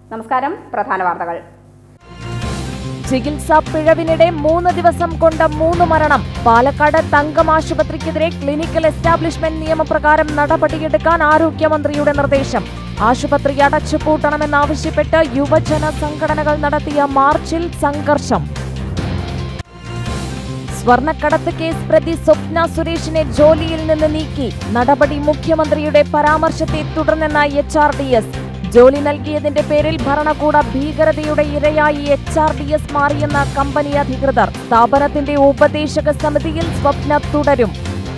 നമസ്കാരം പ്രധാന വാർത്തകൾ ചികിത്സാ പിഴവിനിടെ മൂന്ന് ദിവസം കൊണ്ട് മൂന്ന് മരണം പാലക്കാട് തങ്കം ആശുപത്രിക്കെതിരെ ക്ലിനിക്കൽ എസ്റ്റാബ്ലിഷ്മെന്റ് നിയമപ്രകാരം നടപടിയെടുക്കാൻ ആരോഗ്യമന്ത്രിയുടെ നിർദ്ദേശം ആശുപത്രി അടച്ചുപൂട്ടണമെന്നാവശ്യപ്പെട്ട് യുവജന സംഘടനകൾ നടത്തിയ മാർച്ചിൽ സംഘർഷം സ്വർണ്ണക്കടത്ത് കേസ് പ്രതി സ്വപ്ന സുരേഷിനെ ജോലിയിൽ നിന്ന് നീക്കി നടപടി മുഖ്യമന്ത്രിയുടെ പരാമർശത്തെ തുടർന്നെന്ന എച്ച് ആർ ഡി എസ് ജോലി നൽകിയതിന്റെ പേരിൽ ഭരണകൂട ഭീകരതയുടെ ഇരയായി എച്ച് ആർ ഡി എസ് മാറിയെന്ന കമ്പനി അധികൃതർ സ്ഥാപനത്തിന്റെ ഉപദേശക സമിതിയിൽ സ്വപ്ന തുടരും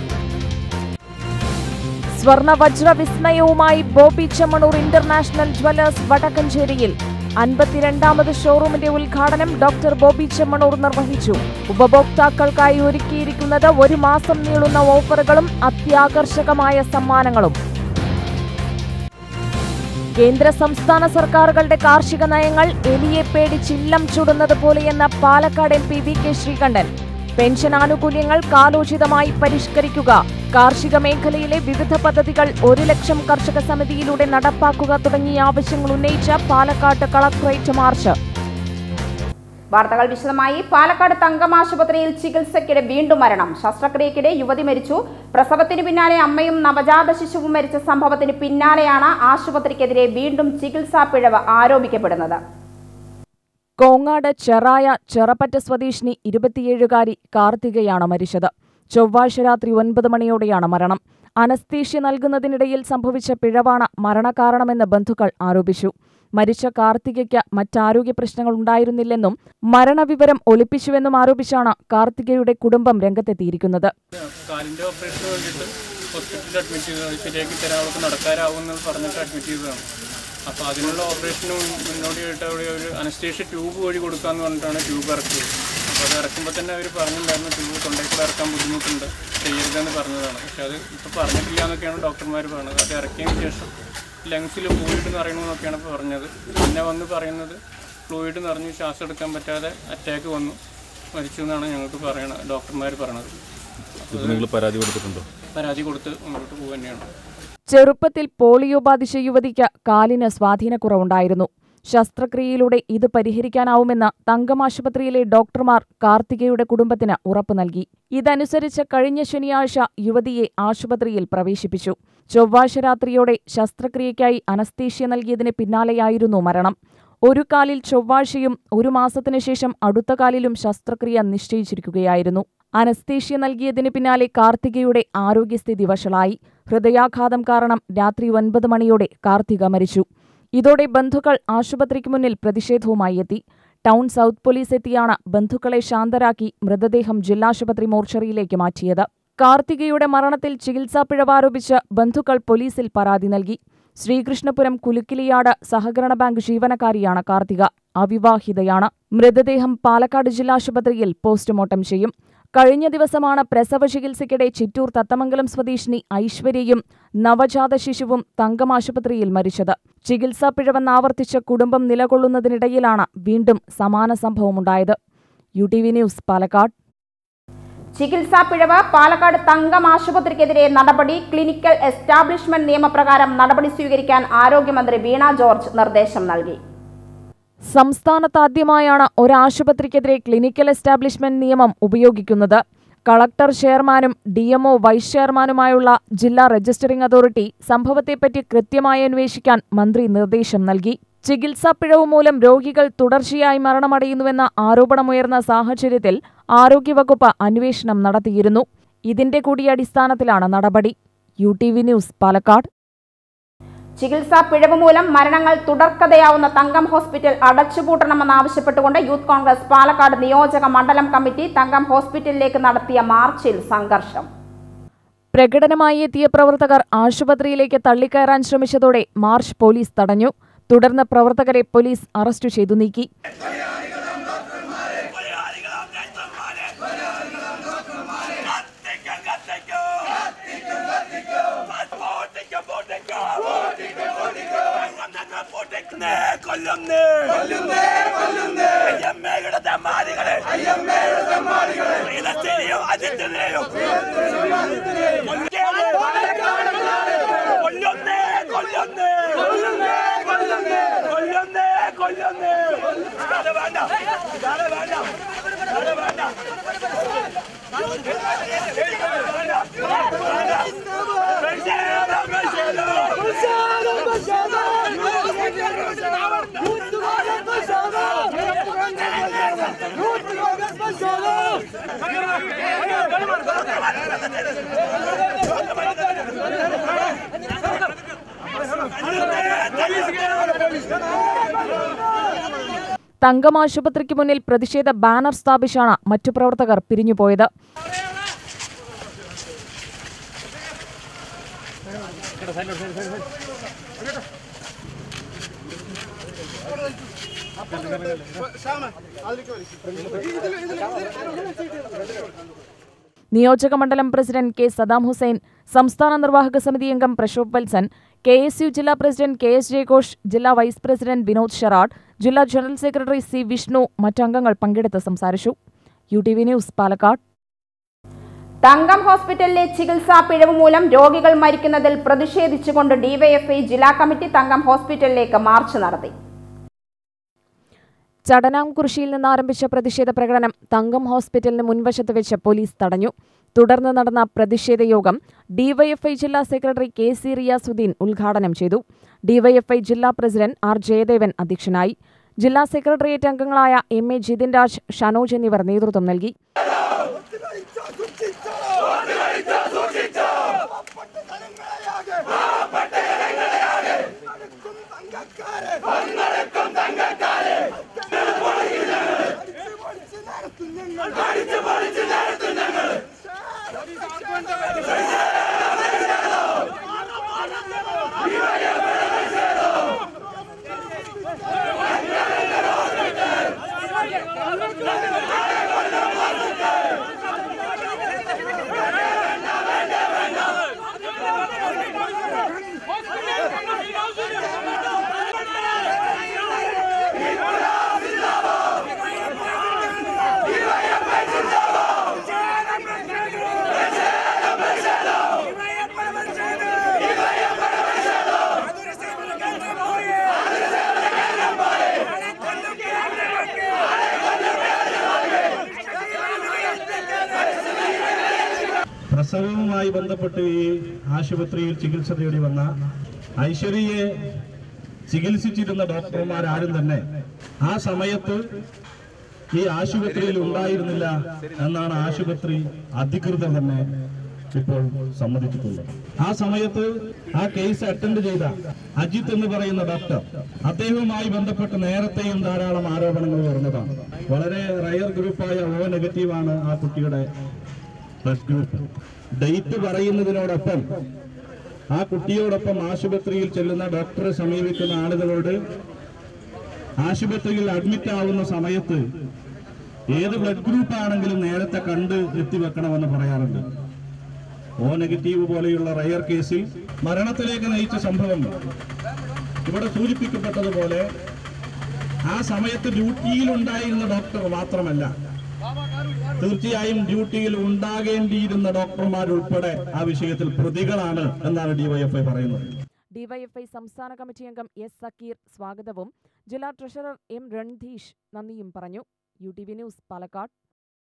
സ്വർണ വജ്ര വിസ്മയവുമായി ബോബി ചെമ്മണൂർ ഇന്റർനാഷണൽ ജ്വല്ലേഴ്സ് വടക്കഞ്ചേരിയിൽ അൻപത്തിരണ്ടാമത് ഷോറൂമിന്റെ ഉദ്ഘാടനം ഡോക്ടർ ബോബി ചെമ്മണൂർ നിർവഹിച്ചു ഉപഭോക്താക്കൾക്കായി ഒരുക്കിയിരിക്കുന്നത് ഒരു മാസം നീളുന്ന ഓഫറുകളും അത്യാകർഷകമായ സമ്മാനങ്ങളും കേന്ദ്ര സംസ്ഥാന സർക്കാരുകളുടെ കാർഷിക നയങ്ങൾ എലിയെ പേടിച്ചില്ലം ചുടുന്നത് പോലെയെന്ന Palakkad M P V K Sreekandan pension ആനുകൂല്യങ്ങൾ കാലോചിതമായി പരിഷ്കരിക്കുക കാർഷിക മേഖലയിലെ വിവിധ പദ്ധതികൾ ഒരു ലക്ഷം കർഷക സമിതിയിലൂടെ നടപ്പാക്കുക തുടങ്ങിയ ആവശ്യങ്ങൾ ഉന്നയിച്ച പാലക്കാട്ട് കളക്ടറേറ്റ് മാർച്ച് വാർത്തകൾ വിശദമായി പാലക്കാട് തങ്കം ആശുപത്രിയിൽ ചികിത്സയ്ക്കിടെ വീണ്ടും മരണം ശസ്ത്രക്രിയക്കിടെ യുവതി മരിച്ചു പ്രസവത്തിന് പിന്നാലെ അമ്മയും നവജാത ശിശുവും മരിച്ച സംഭവത്തിന് പിന്നാലെയാണ് ആശുപത്രിക്കെതിരെ വീണ്ടും ചികിത്സാ പിഴവ് ആരോപിക്കപ്പെടുന്നത് കോങ്ങാട് ചെറായ ചെറപ്പറ്റ സ്വദേശിനി ഇരുപത്തിയേഴുകാരി കാർത്തികയാണ് മരിച്ചത് ചൊവ്വാഴ്ച രാത്രി ഒൻപത് മണിയോടെയാണ് മരണം അനസ്തീഷ്യ നൽകുന്നതിനിടയിൽ സംഭവിച്ച പിഴവാണ് മരണകാരണമെന്ന് ബന്ധുക്കൾ ആരോപിച്ചു മരിച്ച കാർത്തികയ്ക്ക് മറ്റാരോഗ്യ പ്രശ്നങ്ങൾ ഉണ്ടായിരുന്നില്ലെന്നും മരണവിവരം ഒളിപ്പിച്ചുവെന്നും ആരോപിച്ചാണ് കാർത്തികയുടെ കുടുംബം രംഗത്തെത്തിയിരിക്കുന്നത് കാലിൻ്റെ ഓപ്പറേഷന് വേണ്ടിയിട്ട് ഹോസ്പിറ്റലിൽ അഡ്മിറ്റ് ചെയ്തതാണ് ശരിയാക്കി തരാം അവൾക്ക് നടക്കാരാവുമെന്ന് പറഞ്ഞിട്ട് അഡ്മിറ്റ് ചെയ്തതാണ് അപ്പോൾ അതിനുള്ള ഓപ്പറേഷന് മുന്നോടിയായിട്ട് അവിടെ ഒരു അനസ്റ്റേഷ്യ ട്യൂബ് വഴി കൊടുക്കാമെന്ന് പറഞ്ഞിട്ടാണ് ട്യൂബ് ഇറക്കിയത് അപ്പോൾ അത് ഇറക്കുമ്പോൾ തന്നെ അവർ പറഞ്ഞിട്ടുണ്ടായിരുന്നു ട്യൂബ് തൊണ്ടയ്ക്ക് ഇറക്കാൻ ബുദ്ധിമുട്ടുണ്ട് ചെയ്യരുതെന്ന് പറഞ്ഞതാണ് പക്ഷേ അത് ഇപ്പോൾ പറഞ്ഞിട്ടില്ല എന്നൊക്കെയാണ് ഡോക്ടർമാർ പറഞ്ഞത് അത് ഇറക്കിയതിന് ശേഷം ലങ്സിൽ ഫ്ലൂയിഡ് നിറയണമെന്നൊക്കെയാണ് ഇപ്പോൾ പറഞ്ഞത് പിന്നെ വന്ന് പറയുന്നത് ഫ്ലൂയിഡ് നിറഞ്ഞ് ശ്വാസം എടുക്കാൻ പറ്റാതെ അറ്റാക്ക് വന്നു മരിച്ചു എന്നാണ് ഞങ്ങൾക്ക് പറയണത് ഡോക്ടർമാർ പറയണത് ഇത് നിങ്ങൾ പരാതി കൊടുത്തിട്ടുണ്ടോ പരാതി കൊടുത്ത് മുന്നോട്ട് പോകുക തന്നെയാണ് ചെറുപ്പത്തിൽ പോളിയോ ബാധിച്ച യുവതിക്ക് കാലിന് സ്വാധീനക്കുറവുണ്ടായിരുന്നു ശസ്ത്രക്രിയയിലൂടെ ഇത് പരിഹരിക്കാനാവുമെന്ന് തങ്കം ആശുപത്രിയിലെ ഡോക്ടർമാർ കാർത്തികയുടെ കുടുംബത്തിന് ഉറപ്പു നൽകി ഇതനുസരിച്ച് കഴിഞ്ഞ ശനിയാഴ്ച യുവതിയെ ആശുപത്രിയിൽ പ്രവേശിപ്പിച്ചു ചൊവ്വാഴ്ച രാത്രിയോടെ ശസ്ത്രക്രിയയ്ക്കായി അനസ്തീഷ്യ നൽകിയതിന് പിന്നാലെയായിരുന്നു മരണം ഒരു കാലിൽ ചൊവ്വാഴ്ചയും ഒരു മാസത്തിനു ശേഷം അടുത്ത കാലിലും ശസ്ത്രക്രിയ നിശ്ചയിച്ചിരിക്കുകയായിരുന്നു അനസ്തീഷ്യ നൽകിയതിന് പിന്നാലെ കാർത്തികയുടെ ആരോഗ്യസ്ഥിതി വഷളായി ഹൃദയാഘാതം കാരണം രാത്രി ഒൻപത് മണിയോടെ കാർത്തിക മരിച്ചു ഇതോടെ ബന്ധുക്കൾ ആശുപത്രിക്ക് മുന്നിൽ പ്രതിഷേധവുമായി എത്തി ടൗൺ സൗത്ത് പോലീസ് എത്തിയാണ് ബന്ധുക്കളെ ശാന്തരാക്കി മൃതദേഹം ജില്ലാശുപത്രി മോർച്ചറിയിലേക്ക് മാറ്റിയത് കാർത്തികയുടെ മരണത്തിൽ ചികിത്സാ പിഴവാരോപിച്ച് ബന്ധുക്കൾ പോലീസിൽ പരാതി നൽകി ശ്രീകൃഷ്ണപുരം കുലുക്കിലിയാട് സഹകരണ ബാങ്ക് ജീവനക്കാരിയാണ് കാർത്തിക അവിവാഹിതയാണ് മൃതദേഹം പാലക്കാട് ജില്ലാശുപത്രിയിൽ പോസ്റ്റ്മോർട്ടം ചെയ്യും കഴിഞ്ഞ ദിവസമാണ് പ്രസവ ചികിത്സയ്ക്കിടെ ചിറ്റൂർ തത്തമംഗലം സ്വദേശിനി ഐശ്വര്യയും നവജാത ശിശുവും തങ്കം ആശുപത്രിയിൽ മരിച്ചത് ചികിത്സാ പിഴവെന്നാവർത്തിച്ച കുടുംബം നിലകൊള്ളുന്നതിനിടയിലാണ് വീണ്ടും സമാന സംഭവമുണ്ടായത് U T V news Palakkad ചികിത്സാ പിഴവ് പാലക്കാട് തങ്കം ആശുപത്രിക്കെതിരെ നടപടി ക്ലിനിക്കൽ എസ്റ്റാബ്ലിഷ്മെന്റ് നിയമപ്രകാരം നടപടി സ്വീകരിക്കാൻ ആരോഗ്യമന്ത്രി വീണ ജോർജ് നിർദ്ദേശം നൽകി സംസ്ഥാനത്താദ്യമായാണ് ഒരാശുപത്രിക്കെതിരെ ക്ലിനിക്കൽ എസ്റ്റാബ്ലിഷ്മെന്റ് നിയമം ഉപയോഗിക്കുന്നത് കളക്ടർ ചെയർമാനും ഡി എംഒ വൈസ് ചെയർമാനുമായുള്ള ജില്ലാ രജിസ്റ്ററിംഗ് അതോറിറ്റി സംഭവത്തെപ്പറ്റി കൃത്യമായി അന്വേഷിക്കാൻ മന്ത്രി നിർദ്ദേശം നൽകി ചികിത്സാ പിഴവ് മൂലം രോഗികൾ തുടർച്ചയായി മരണമടയുന്നുവെന്ന ആരോപണമുയർന്ന സാഹചര്യത്തിൽ ആരോഗ്യവകുപ്പ് അന്വേഷണം നടത്തിയിരുന്നു ഇതിന്റെ കൂടി അടിസ്ഥാനത്തിലാണ് നടപടി U T V news Palakkad ചികിത്സാ പിഴവ് മൂലം മരണങ്ങൾ തുടർക്കഥയാവുന്ന തങ്കം ഹോസ്പിറ്റൽ അടച്ചുപൂട്ടണമെന്നാവശ്യപ്പെട്ടുകൊണ്ട് യൂത്ത് കോൺഗ്രസ് പാലക്കാട് നിയോജക മണ്ഡലം കമ്മിറ്റി തങ്കം ഹോസ്പിറ്റലിലേക്ക് നടത്തിയ മാർച്ചിൽ സംഘർഷം പ്രകടനമായി എത്തിയ പ്രവർത്തകർ ആശുപത്രിയിലേക്ക് തള്ളിക്കയറാൻ ശ്രമിച്ചതോടെ മാർച്ച് പോലീസ് തടഞ്ഞു തുടർന്ന് പ്രവർത്തകരെ പോലീസ് അറസ്റ്റ് ചെയ്തു നീക്കി കൊല്ലുന്നേ കൊല്ലുന്നേ കൊല്ലുന്നേ അയ്യമ്മയുടെ തെമ്മാടികളെ അയ്യമ്മയുടെ തെമ്മാടികളെ പ്രീതത്തിനെയും അജിത്തിനെയും കൊല്ലുന്നേ കൊല്ലുന്നേ കൊല്ലുന്നേ കൊല്ലുന്നേ കൊല്ലുന്നേ കൊല്ലുന്നേ ഇതാണ് വേണ്ട ഇതാണ് വേണ്ട ഇതാണ് വേണ്ട തങ്കം ആശുപത്രിക്ക് മുന്നിൽ പ്രതിഷേധ ബാനർ സ്ഥാപിച്ചാണ് മറ്റു പ്രവർത്തകർ പിരിഞ്ഞുപോയത് നിയോജക മണ്ഡലം പ്രസിഡന്റ് കെ സദാം ഹുസൈൻ സംസ്ഥാന നിർവാഹക സമിതി അംഗം Prashobh Valsan K S U ജില്ലാ പ്രസിഡന്റ് കെ എസ് ജയഘോഷ് ജില്ലാ വൈസ് പ്രസിഡന്റ് വിനോദ് ഷെറാഡ് ജില്ലാ ജനറൽ സെക്രട്ടറി സി വിഷ്ണു മറ്റംഗങ്ങൾ പങ്കെടുത്ത് സംസാരിച്ചു U T V news Palakkad Thangam ഹോസ്പിറ്റലിലെ ചികിത്സാ പിഴവ് മൂലം രോഗികൾ മരിക്കുന്നതിൽ പ്രതിഷേധിച്ചുകൊണ്ട് ഡിവൈഎഫ്ഐ ജില്ലാ കമ്മിറ്റി തങ്കം ഹോസ്പിറ്റലിലേക്ക് മാർച്ച് നടത്തി ചടനാംകുറിശിയിൽ നിന്ന് ആരംഭിച്ച പ്രതിഷേധ പ്രകടനം തങ്കം ഹോസ്പിറ്റലിന് മുൻവശത്ത് വെച്ച് പോലീസ് തടഞ്ഞു തുടർന്ന് നടന്ന പ്രതിഷേധ യോഗം ഡിവൈഎഫ്ഐ ജില്ലാ സെക്രട്ടറി കെ സി റിയാസുദ്ദീൻ ഉദ്ഘാടനം ചെയ്തു ഡിവൈഎഫ്ഐ ജില്ലാ പ്രസിഡന്റ് ആർ ജയദേവൻ അധ്യക്ഷനായി ജില്ലാ സെക്രട്ടേറിയറ്റ് അംഗങ്ങളായ എം എ ജിതിൻ രാജ് ഷനോജ് എന്നിവർ നേതൃത്വം നൽകി പ്രസവവുമായി ബന്ധപ്പെട്ട് ഈ ആശുപത്രിയിൽ ചികിത്സ തേടി വന്ന ഐശ്വര്യയെ ചികിത്സിച്ചിരുന്ന ഡോക്ടർമാരാരും തന്നെ ആ സമയത്ത് ഈ ആശുപത്രിയിൽ ഉണ്ടായിരുന്നില്ല എന്നാണ് ആശുപത്രി അധികൃതർ തന്നെ ഇപ്പോൾ സമ്മതിച്ചിട്ടുള്ളത് ആ സമയത്ത് ആ കേസ് അറ്റൻഡ് ചെയ്ത അജിത്ത് എന്ന് പറയുന്ന ഡോക്ടർ അദ്ദേഹവുമായി ബന്ധപ്പെട്ട് നേരത്തെയും ധാരാളം ആരോപണങ്ങൾ വരുന്നതാണ് വളരെ റയർ ഗ്രൂപ്പായ ഓ നെഗറ്റീവാണ് ആ കുട്ടിയുടെ ബ്ലഡ് ഗ്രൂപ്പ് ഡേറ്റ് പറയുന്നതിനോടൊപ്പം ആ കുട്ടിയോടൊപ്പം ആശുപത്രിയിൽ ചെല്ലുന്ന ഡോക്ടറെ സമീപിക്കുന്ന ആളുകളോട് ആശുപത്രിയിൽ അഡ്മിറ്റ് ആവുന്ന സമയത്ത് ഏത് ബ്ലഡ് ഗ്രൂപ്പ് ആണെങ്കിലും നേരത്തെ കണ്ട് എത്തിവെക്കണമെന്ന് പറയാറുണ്ട് ഓ നെഗറ്റീവ് പോലെയുള്ള റയർ കേസിൽ മരണത്തിലേക്ക് നയിച്ച സംഭവം ഇവിടെ സൂചിപ്പിക്കപ്പെട്ടതുപോലെ ആ സമയത്ത് ഡ്യൂട്ടിയിലുണ്ടായിരുന്ന ഡോക്ടർ മാത്രമല്ല തീർച്ചയായും ഡ്യൂട്ടിയിൽ ഉണ്ടാകേണ്ടിയിരുന്ന ഡോക്ടർമാരുൾപ്പെടെ ആ വിഷയത്തിൽ പ്രതികളാണ് എന്നാണ് ഡിവൈഎഫ്ഐ പറയുന്നത് ഡിവൈഎഫ്ഐ സംസ്ഥാന കമ്മിറ്റി അംഗം എസ് സക്കീർ സ്വാഗതവും ജില്ലാ ട്രഷറർ എം രൺധീഷ് നന്ദിയും പറഞ്ഞു U T V news Palakkad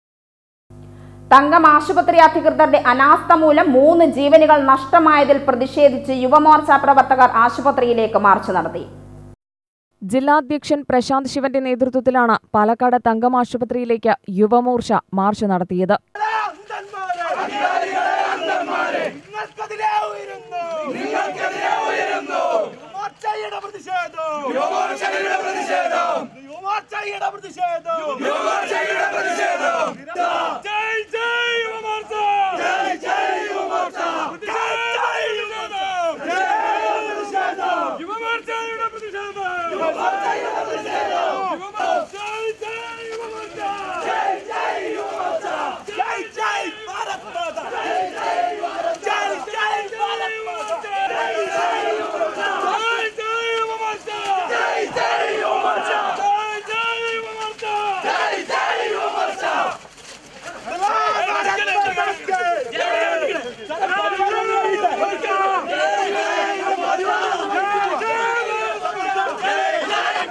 Thangam ആശുപത്രി അധികൃതരുടെ അനാസ്ഥ മൂലം മൂന്ന് ജീവനുകൾ നഷ്ടമായതിൽ പ്രതിഷേധിച്ച് യുവമോർച്ച പ്രവർത്തകർ ആശുപത്രിയിലേക്ക് മാർച്ച് നടത്തി ജില്ലാധ്യക്ഷൻ പ്രശാന്ത് ശിവന്റെ നേതൃത്വത്തിലാണ് പാലക്കാട് തങ്കം ആശുപത്രിയിലേക്ക് യുവമോർച്ച മാർച്ച് നടത്തിയത് നിങ്ങൾക്കെതിരെ ഉയരുന്നു നിങ്ങൾക്കെതിരെ ഉയരുന്നു യുവമോർച്ചയുടെ പ്രതിഷേധം യുവമോർച്ചയുടെ പ്രതിഷേധം യുവമോർച്ചയുടെ പ്രതിഷേധം യുവമോർച്ചയുടെ പ്രതിഷേധം ജയ് ജയ് യുവമോർച്ച ജയ് ജയ് യുവമോർച്ച ജയ് യുവമോർച്ച ജയ് പ്രതിഷേധം യുവമോർച്ചയുടെ പ്രതിഷേധം യുവമോർച്ചയുടെ പ്രതിഷേധം ജയ് ജയ് യുവമോർച്ച ജയ് ജയ് യുവമോർച്ച ജയ് ജയ് ഭാരത് മാതാ ജയ് ജയ് ജയ് ജയ് ഭാരത് മാതാ ജയ് ജയ് യുവമോർച്ച ജയ് ജയ് യുവമോർച്ച ജയ് ജയ് യുവമോർച്ച ജയ് ജയ് യുവമോർച്ച ജയ് ജയ് യുവമോർച്ച ജയ്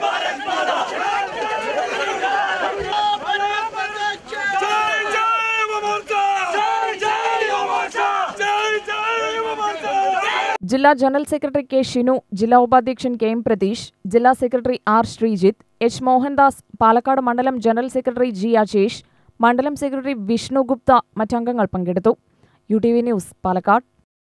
ജില്ലാ ജനറൽ സെക്രട്ടറി കെ ഷിനു ജില്ലാ ഉപാധ്യക്ഷൻ കെ എം പ്രതീഷ് ജില്ലാ secretary R Sreejith H Mohandas Palakkad മണ്ഡലം ജനറൽ സെക്രട്ടറി ജി അജേഷ് മണ്ഡലം സെക്രട്ടറി വിഷ്ണു ഗുപ്ത മറ്റംഗങ്ങൾ പങ്കെടുത്തു U T V news Palakkad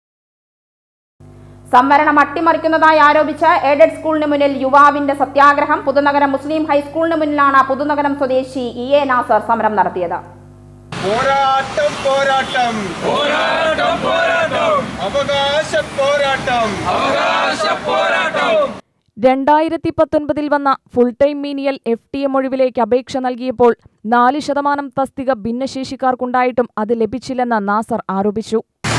സംവരണം അട്ടിമറിക്കുന്നതായി ആരോപിച്ച് എയ്ഡഡ് സ്കൂളിന് മുന്നിൽ യുവാവിന്റെ സത്യാഗ്രഹം പുതുനഗരം മുസ്ലിം ഹൈസ്കൂളിന് മുന്നിലാണ് പുതുനഗരം സ്വദേശി ഇ എ നാസർ സമരം നടത്തിയത് പോരാട്ടം പോരാട്ടം പോരാട്ടം പോരാട്ടം അവകാശ പോരാട്ടം രണ്ടായിരത്തി പത്തൊൻപതിൽ വന്ന full time menial F T M ഒഴിവിലേക്ക് അപേക്ഷ നൽകിയപ്പോൾ നാല് ശതമാനം തസ്തിക ഭിന്നശേഷിക്കാർക്കുണ്ടായിട്ടും അത് ലഭിച്ചില്ലെന്ന് നാസർ ആരോപിച്ചു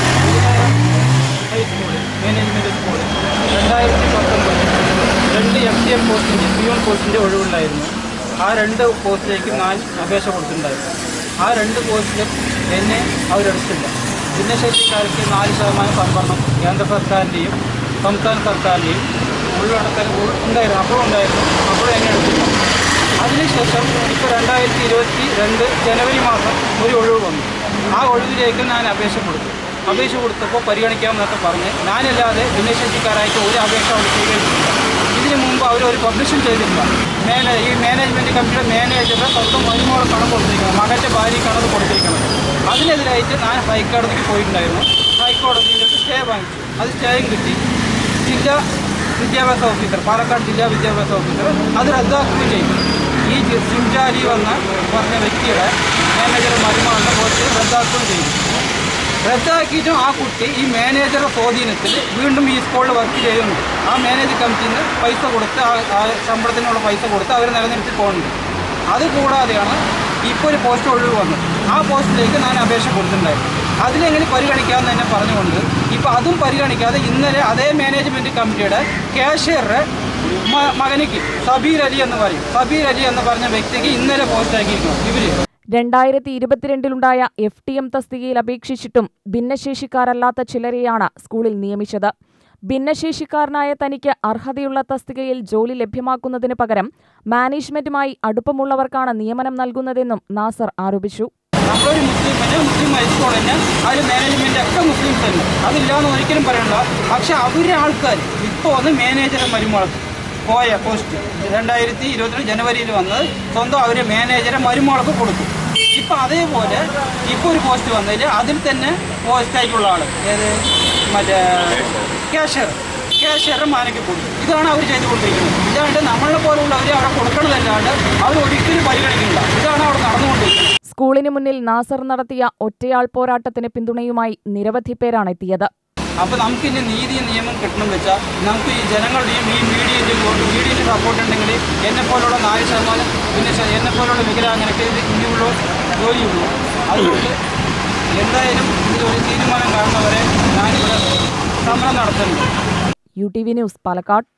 ഹൈസ്കൂള് മാനേജ്മെൻറ്റ് സ്കൂള് രണ്ടായിരത്തി പത്തൊമ്പത് രണ്ട് എഫ് ഡി എം പോസ്റ്റിൻ്റെ പിയോൺ പോസ്റ്റിൻ്റെ ഒഴിവുണ്ടായിരുന്നു ആ രണ്ട് പോസ്റ്റിലേക്ക് ഞാൻ അപേക്ഷ കൊടുത്തിട്ടുണ്ടായിരുന്നു ആ രണ്ട് പോസ്റ്റിലും എന്നെ അവരെടുത്തില്ല ഭിന്നശേഷിക്കാർക്ക് നാല് ശതമാനം സംവരണം കേന്ദ്ര സർക്കാരിൻ്റെയും സംസ്ഥാന സർക്കാരിൻ്റെയും ഉള്ളടക്കൽ ഉണ്ടായിരുന്നു അപ്പോൾ ഉണ്ടായിരുന്നു അപ്പോൾ എന്നെ എടുത്തില്ല അതിനുശേഷം ഇപ്പോൾ രണ്ടായിരത്തി ഇരുപത്തി രണ്ട് ജനുവരി മാസം ഒരു ഒഴിവ് വന്നു ആ ഒഴിവിലേക്ക് ഞാൻ അപേക്ഷ കൊടുത്തു അപേക്ഷ കൊടുത്തപ്പോൾ പരിഗണിക്കാമെന്നൊക്കെ പറഞ്ഞ് ഞാനല്ലാതെ ഭിന്നശേഷിക്കാരായിട്ട് ഒരു അപേക്ഷ അവർ സ്വീകരിച്ചില്ല ഇതിനു മുമ്പ് അവർ ഒരു പബ്ലിഷും ചെയ്തിട്ടില്ല മേന ഈ മാനേജ്മെൻറ്റ് കമ്പനിയുടെ മാനേജറുടെ സ്വന്തം മരുമോളക്കാണ് കൊടുത്തിരിക്കുന്നത് മകൻ്റെ ഭാര്യയ്ക്കാണ് അത് കൊടുത്തിരിക്കുന്നത് അതിനെതിരായിട്ട് ഞാൻ ഹൈക്കോടതിക്ക് പോയിട്ടുണ്ടായിരുന്നു ഹൈക്കോടതിയിൽ നിന്ന് സ്റ്റേ വാങ്ങിച്ചു അത് സ്റ്റേയും കിട്ടി ജില്ലാ വിദ്യാഭ്യാസ ഓഫീസർ പാലക്കാട് ജില്ലാ വിദ്യാഭ്യാസ ഓഫീസർ അത് റദ്ദാക്കുകയും ചെയ്തു ഈ ജി- സിംജാലി വന്ന പറഞ്ഞ വ്യക്തിയുടെ മാനേജർ മരുമകളുടെ പോസ്റ്റ് റദ്ദാക്കുകയും ചെയ്തു റദ്ദാക്കിയിട്ടും ആ കുട്ടി ഈ മാനേജറുടെ സ്വാധീനത്തിൽ വീണ്ടും ഈ സ്കൂളിൽ വർക്ക് ചെയ്യുന്നുണ്ട് ആ മാനേജർ കമ്മിറ്റിയിൽ നിന്ന് പൈസ കൊടുത്ത് ആ ആ ശമ്പളത്തിനുള്ള പൈസ കൊടുത്ത് അവർ നിലനിർത്തി പോകുന്നുണ്ട് അതുകൂടാതെയാണ് ഇപ്പോൾ ഒരു പോസ്റ്റ് ഒഴിവ് വന്നത് ആ പോസ്റ്റിലേക്ക് ഞാൻ അപേക്ഷ കൊടുത്തിട്ടുണ്ടായിരുന്നു അതിലെങ്ങനെ പരിഗണിക്കാമെന്ന് തന്നെ പറഞ്ഞുകൊണ്ട് ഇപ്പോൾ അതും പരിഗണിക്കാതെ ഇന്നലെ അതേ മാനേജ്മെൻറ്റ് കമ്മിറ്റിയുടെ ക്യാഷ്യറുടെ മ- മകനിക്ക് സബീർ അലി എന്ന് പറയും സബീർ അലി എന്ന് പറഞ്ഞ വ്യക്തിക്ക് ഇന്നലെ പോസ്റ്റ് ആക്കിയിരിക്കുന്നു ഇവർ രണ്ടായിരത്തി ഇരുപത്തിരണ്ടിലുണ്ടായ എഫ് ടി എം തസ്തികയിൽ അപേക്ഷിച്ചിട്ടും ഭിന്നശേഷിക്കാരല്ലാത്ത ചിലരെയാണ് സ്കൂളിൽ നിയമിച്ചത് ഭിന്നശേഷിക്കാരനായ തനിക്ക് അർഹതയുള്ള തസ്തികയിൽ ജോലി ലഭ്യമാക്കുന്നതിന് പകരം മാനേജ്മെന്റുമായി അടുപ്പമുള്ളവർക്കാണ് നിയമനം നൽകുന്നതെന്നും നാസർ ആരോപിച്ചു നമ്മളൊരു മുസ്ലിം തന്നെ മുസ്ലിം ഹൈസ്കൂൾ തന്നെ അതിൽ മാനേജ്മെന്റ് ഒക്കെ മുസ്ലിംസ് തന്നെ അതില്ലാന്ന് ഒരിക്കലും പറയണ്ട പക്ഷെ അവരുടെ ആൾക്കാർ ഇപ്പോൾ വന്ന് മാനേജറെ മരുമോൾക്ക് പോയ പോസ്റ്റ് രണ്ടായിരത്തി ഇരുപത്തിരണ്ട് ജനുവരിയിൽ വന്നത് സ്വന്തം അവർ മാനേജറെ മരുമോൾക്ക് കൊടുത്തു ഇപ്പം അതേപോലെ ഇപ്പോൾ ഒരു പോസ്റ്റ് വന്നതിൽ അതിൽ തന്നെ പോസ്റ്റായിട്ടുള്ള ആൾ ഏത് മറ്റേ ക്യാഷ്യർ ക്യാഷ്യറുടെ മാനയ്ക്ക് കൊടുത്തു ഇതാണ് അവർ ചെയ്തുകൊണ്ടിരിക്കുന്നത് ഇതാണ്ട് നമ്മളെ പോലുള്ളവർ അവിടെ കൊടുക്കണതല്ലാണ്ട് അവർ ഒരിക്കലും പരിഗണിക്കുന്നില്ല ഇതാണ് അവിടെ നടന്നുകൊണ്ടിരിക്കുന്നത് സ്കൂളിന് മുന്നിൽ നാസർ നടത്തിയ ഒറ്റയാൾ പോരാട്ടത്തിന് പിന്തുണയുമായി നിരവധി പേരാണ് എത്തിയത് അപ്പോൾ നമുക്ക് ഇനി നീതി നിയമം കിട്ടണം വെച്ചാൽ നമുക്ക് ഈ ജനങ്ങളുടെയും ഈ മീഡിയൻ്റെയും മീഡിയൻ്റെ സപ്പോർട്ട് ഉണ്ടെങ്കിൽ എന്നെ പോലുള്ള നാല് ശതമാനം പിന്നെ ശ- എന്നെ പോലുള്ള വികലാംഗനൊക്കെ ഇത് ഇനിയുള്ള ജോലിയുള്ളൂ അതുകൊണ്ട് എന്തായാലും ഇതൊരു തീരുമാനം കാണുന്നവരെ ഞാനിവിടെ സമരം നടത്തുന്നുണ്ട് U T V news Palakkad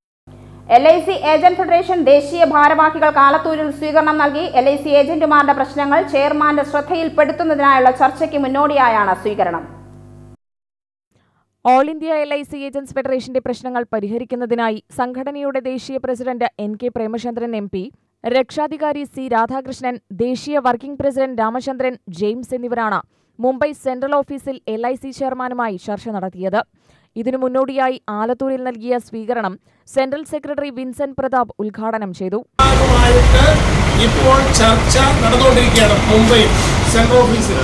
L I C agent federation ദേശീയ ഭാരവാഹികൾ കാലത്തൂരിൽ സ്വീകരണം നൽകി എൽ ഐ സി ഏജന്റുമാരുടെ പ്രശ്നങ്ങൾ ചെയർമാന്റെ ശ്രദ്ധയിൽപ്പെടുത്തുന്നതിനായുള്ള ചർച്ചയ്ക്ക് മുന്നോടിയായാണ് സ്വീകരണം all India L I C agents ഫെഡറേഷന്റെ പ്രശ്നങ്ങൾ പരിഹരിക്കുന്നതിനായി സംഘടനയുടെ ദേശീയ president N K Premachandran M P രക്ഷാധികാരി സി രാധാകൃഷ്ണൻ ദേശീയ വർക്കിംഗ് പ്രസിഡന്റ് രാമചന്ദ്രൻ ജെയിംസ് എന്നിവരാണ് മുംബൈ സെൻട്രൽ ഓഫീസിൽ എൽ ഐ സി ചെയർമാനുമായി ചർച്ച നടത്തിയത് ഇതിനു മുന്നോടിയായി ആലത്തൂരിൽ നൽകിയ സ്വീകരണം സെൻട്രൽ സെക്രട്ടറി വിൻസെന്റ് പ്രതാപ് ഉദ്ഘാടനം ചെയ്തു ആയിട്ട് ഇപ്പോൾ ചർച്ച നടന്നുകൊണ്ടിരിക്കുകയാണ് മുംബൈ സെൻട്രൽ ഓഫീസിൽ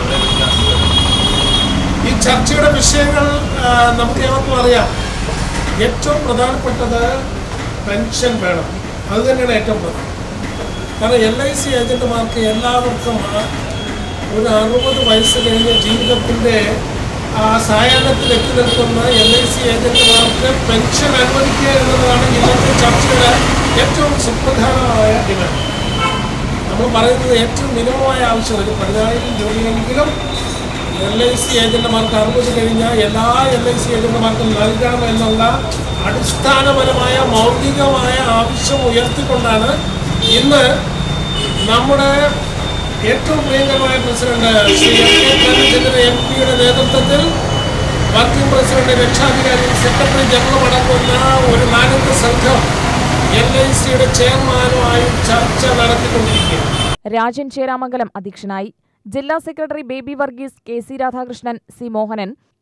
ഈ ചർച്ചയുടെ വിഷയങ്ങൾ ആ, നമുക്ക് ഏവർക്കും അറിയാം ഏറ്റവും പ്രധാനപ്പെട്ടത് പെൻഷൻ വേണം അത് തന്നെയാണ് ഏറ്റവും പ്രധാനം കാരണം എൽ ഐ സി ഏജന്റുമാർക്ക് എല്ലാവർക്കും ആ ഒരു അറുപത് വയസ്സ് കഴിഞ്ഞ ജീവിതത്തിൻ്റെ ആ സായാഹ്നത്തിൽ എത്തി നിൽക്കുന്ന എൽ ഐ സി ഏജന്റുമാർക്ക് പെൻഷൻ അനുവദിക്കുക എന്നതാണ് ഇന്നത്തെ ചർച്ചയുടെ ഏറ്റവും സുപ്രധാനമായ ഡിമാൻഡ് നമ്മൾ പറയുന്നത് ഏറ്റവും മിനിമമായ ആവശ്യം ഒരു പതിനായിരം രൂപയെങ്കിലും എൽ ഐ സി ഏജന്റുമാർക്ക് അറുപത് കഴിഞ്ഞാൽ എല്ലാ എൽ ഐ സി ഏജന്റുമാർക്കും നൽകണം എന്നുള്ള അടിസ്ഥാനപരമായ മൗലികമായ ആവശ്യം ഉയർത്തിക്കൊണ്ടാണ് ഇന്ന് നമ്മുടെ ഏറ്റവും പ്രിയങ്കരമായ president Shri M K Premachandran M പിയുടെ നേതൃത്വത്തിൽ വർക്കിംഗ് പ്രസിഡന്റ് രക്ഷാധികാരി സെക്രട്ടറി ജനറൽ അടങ്ങുന്ന ഒരു നാലംഗ സംഘം എൽ ഐ സിയുടെ ചെയർമാനുമായി ചർച്ച നടത്തിക്കൊണ്ടിരിക്കുകയാണ് രാജൻ ചേരാമംഗലം അധ്യക്ഷനായി ജില്ലാ secretary Baby Varghese K C Radhakrishnan C Mohanan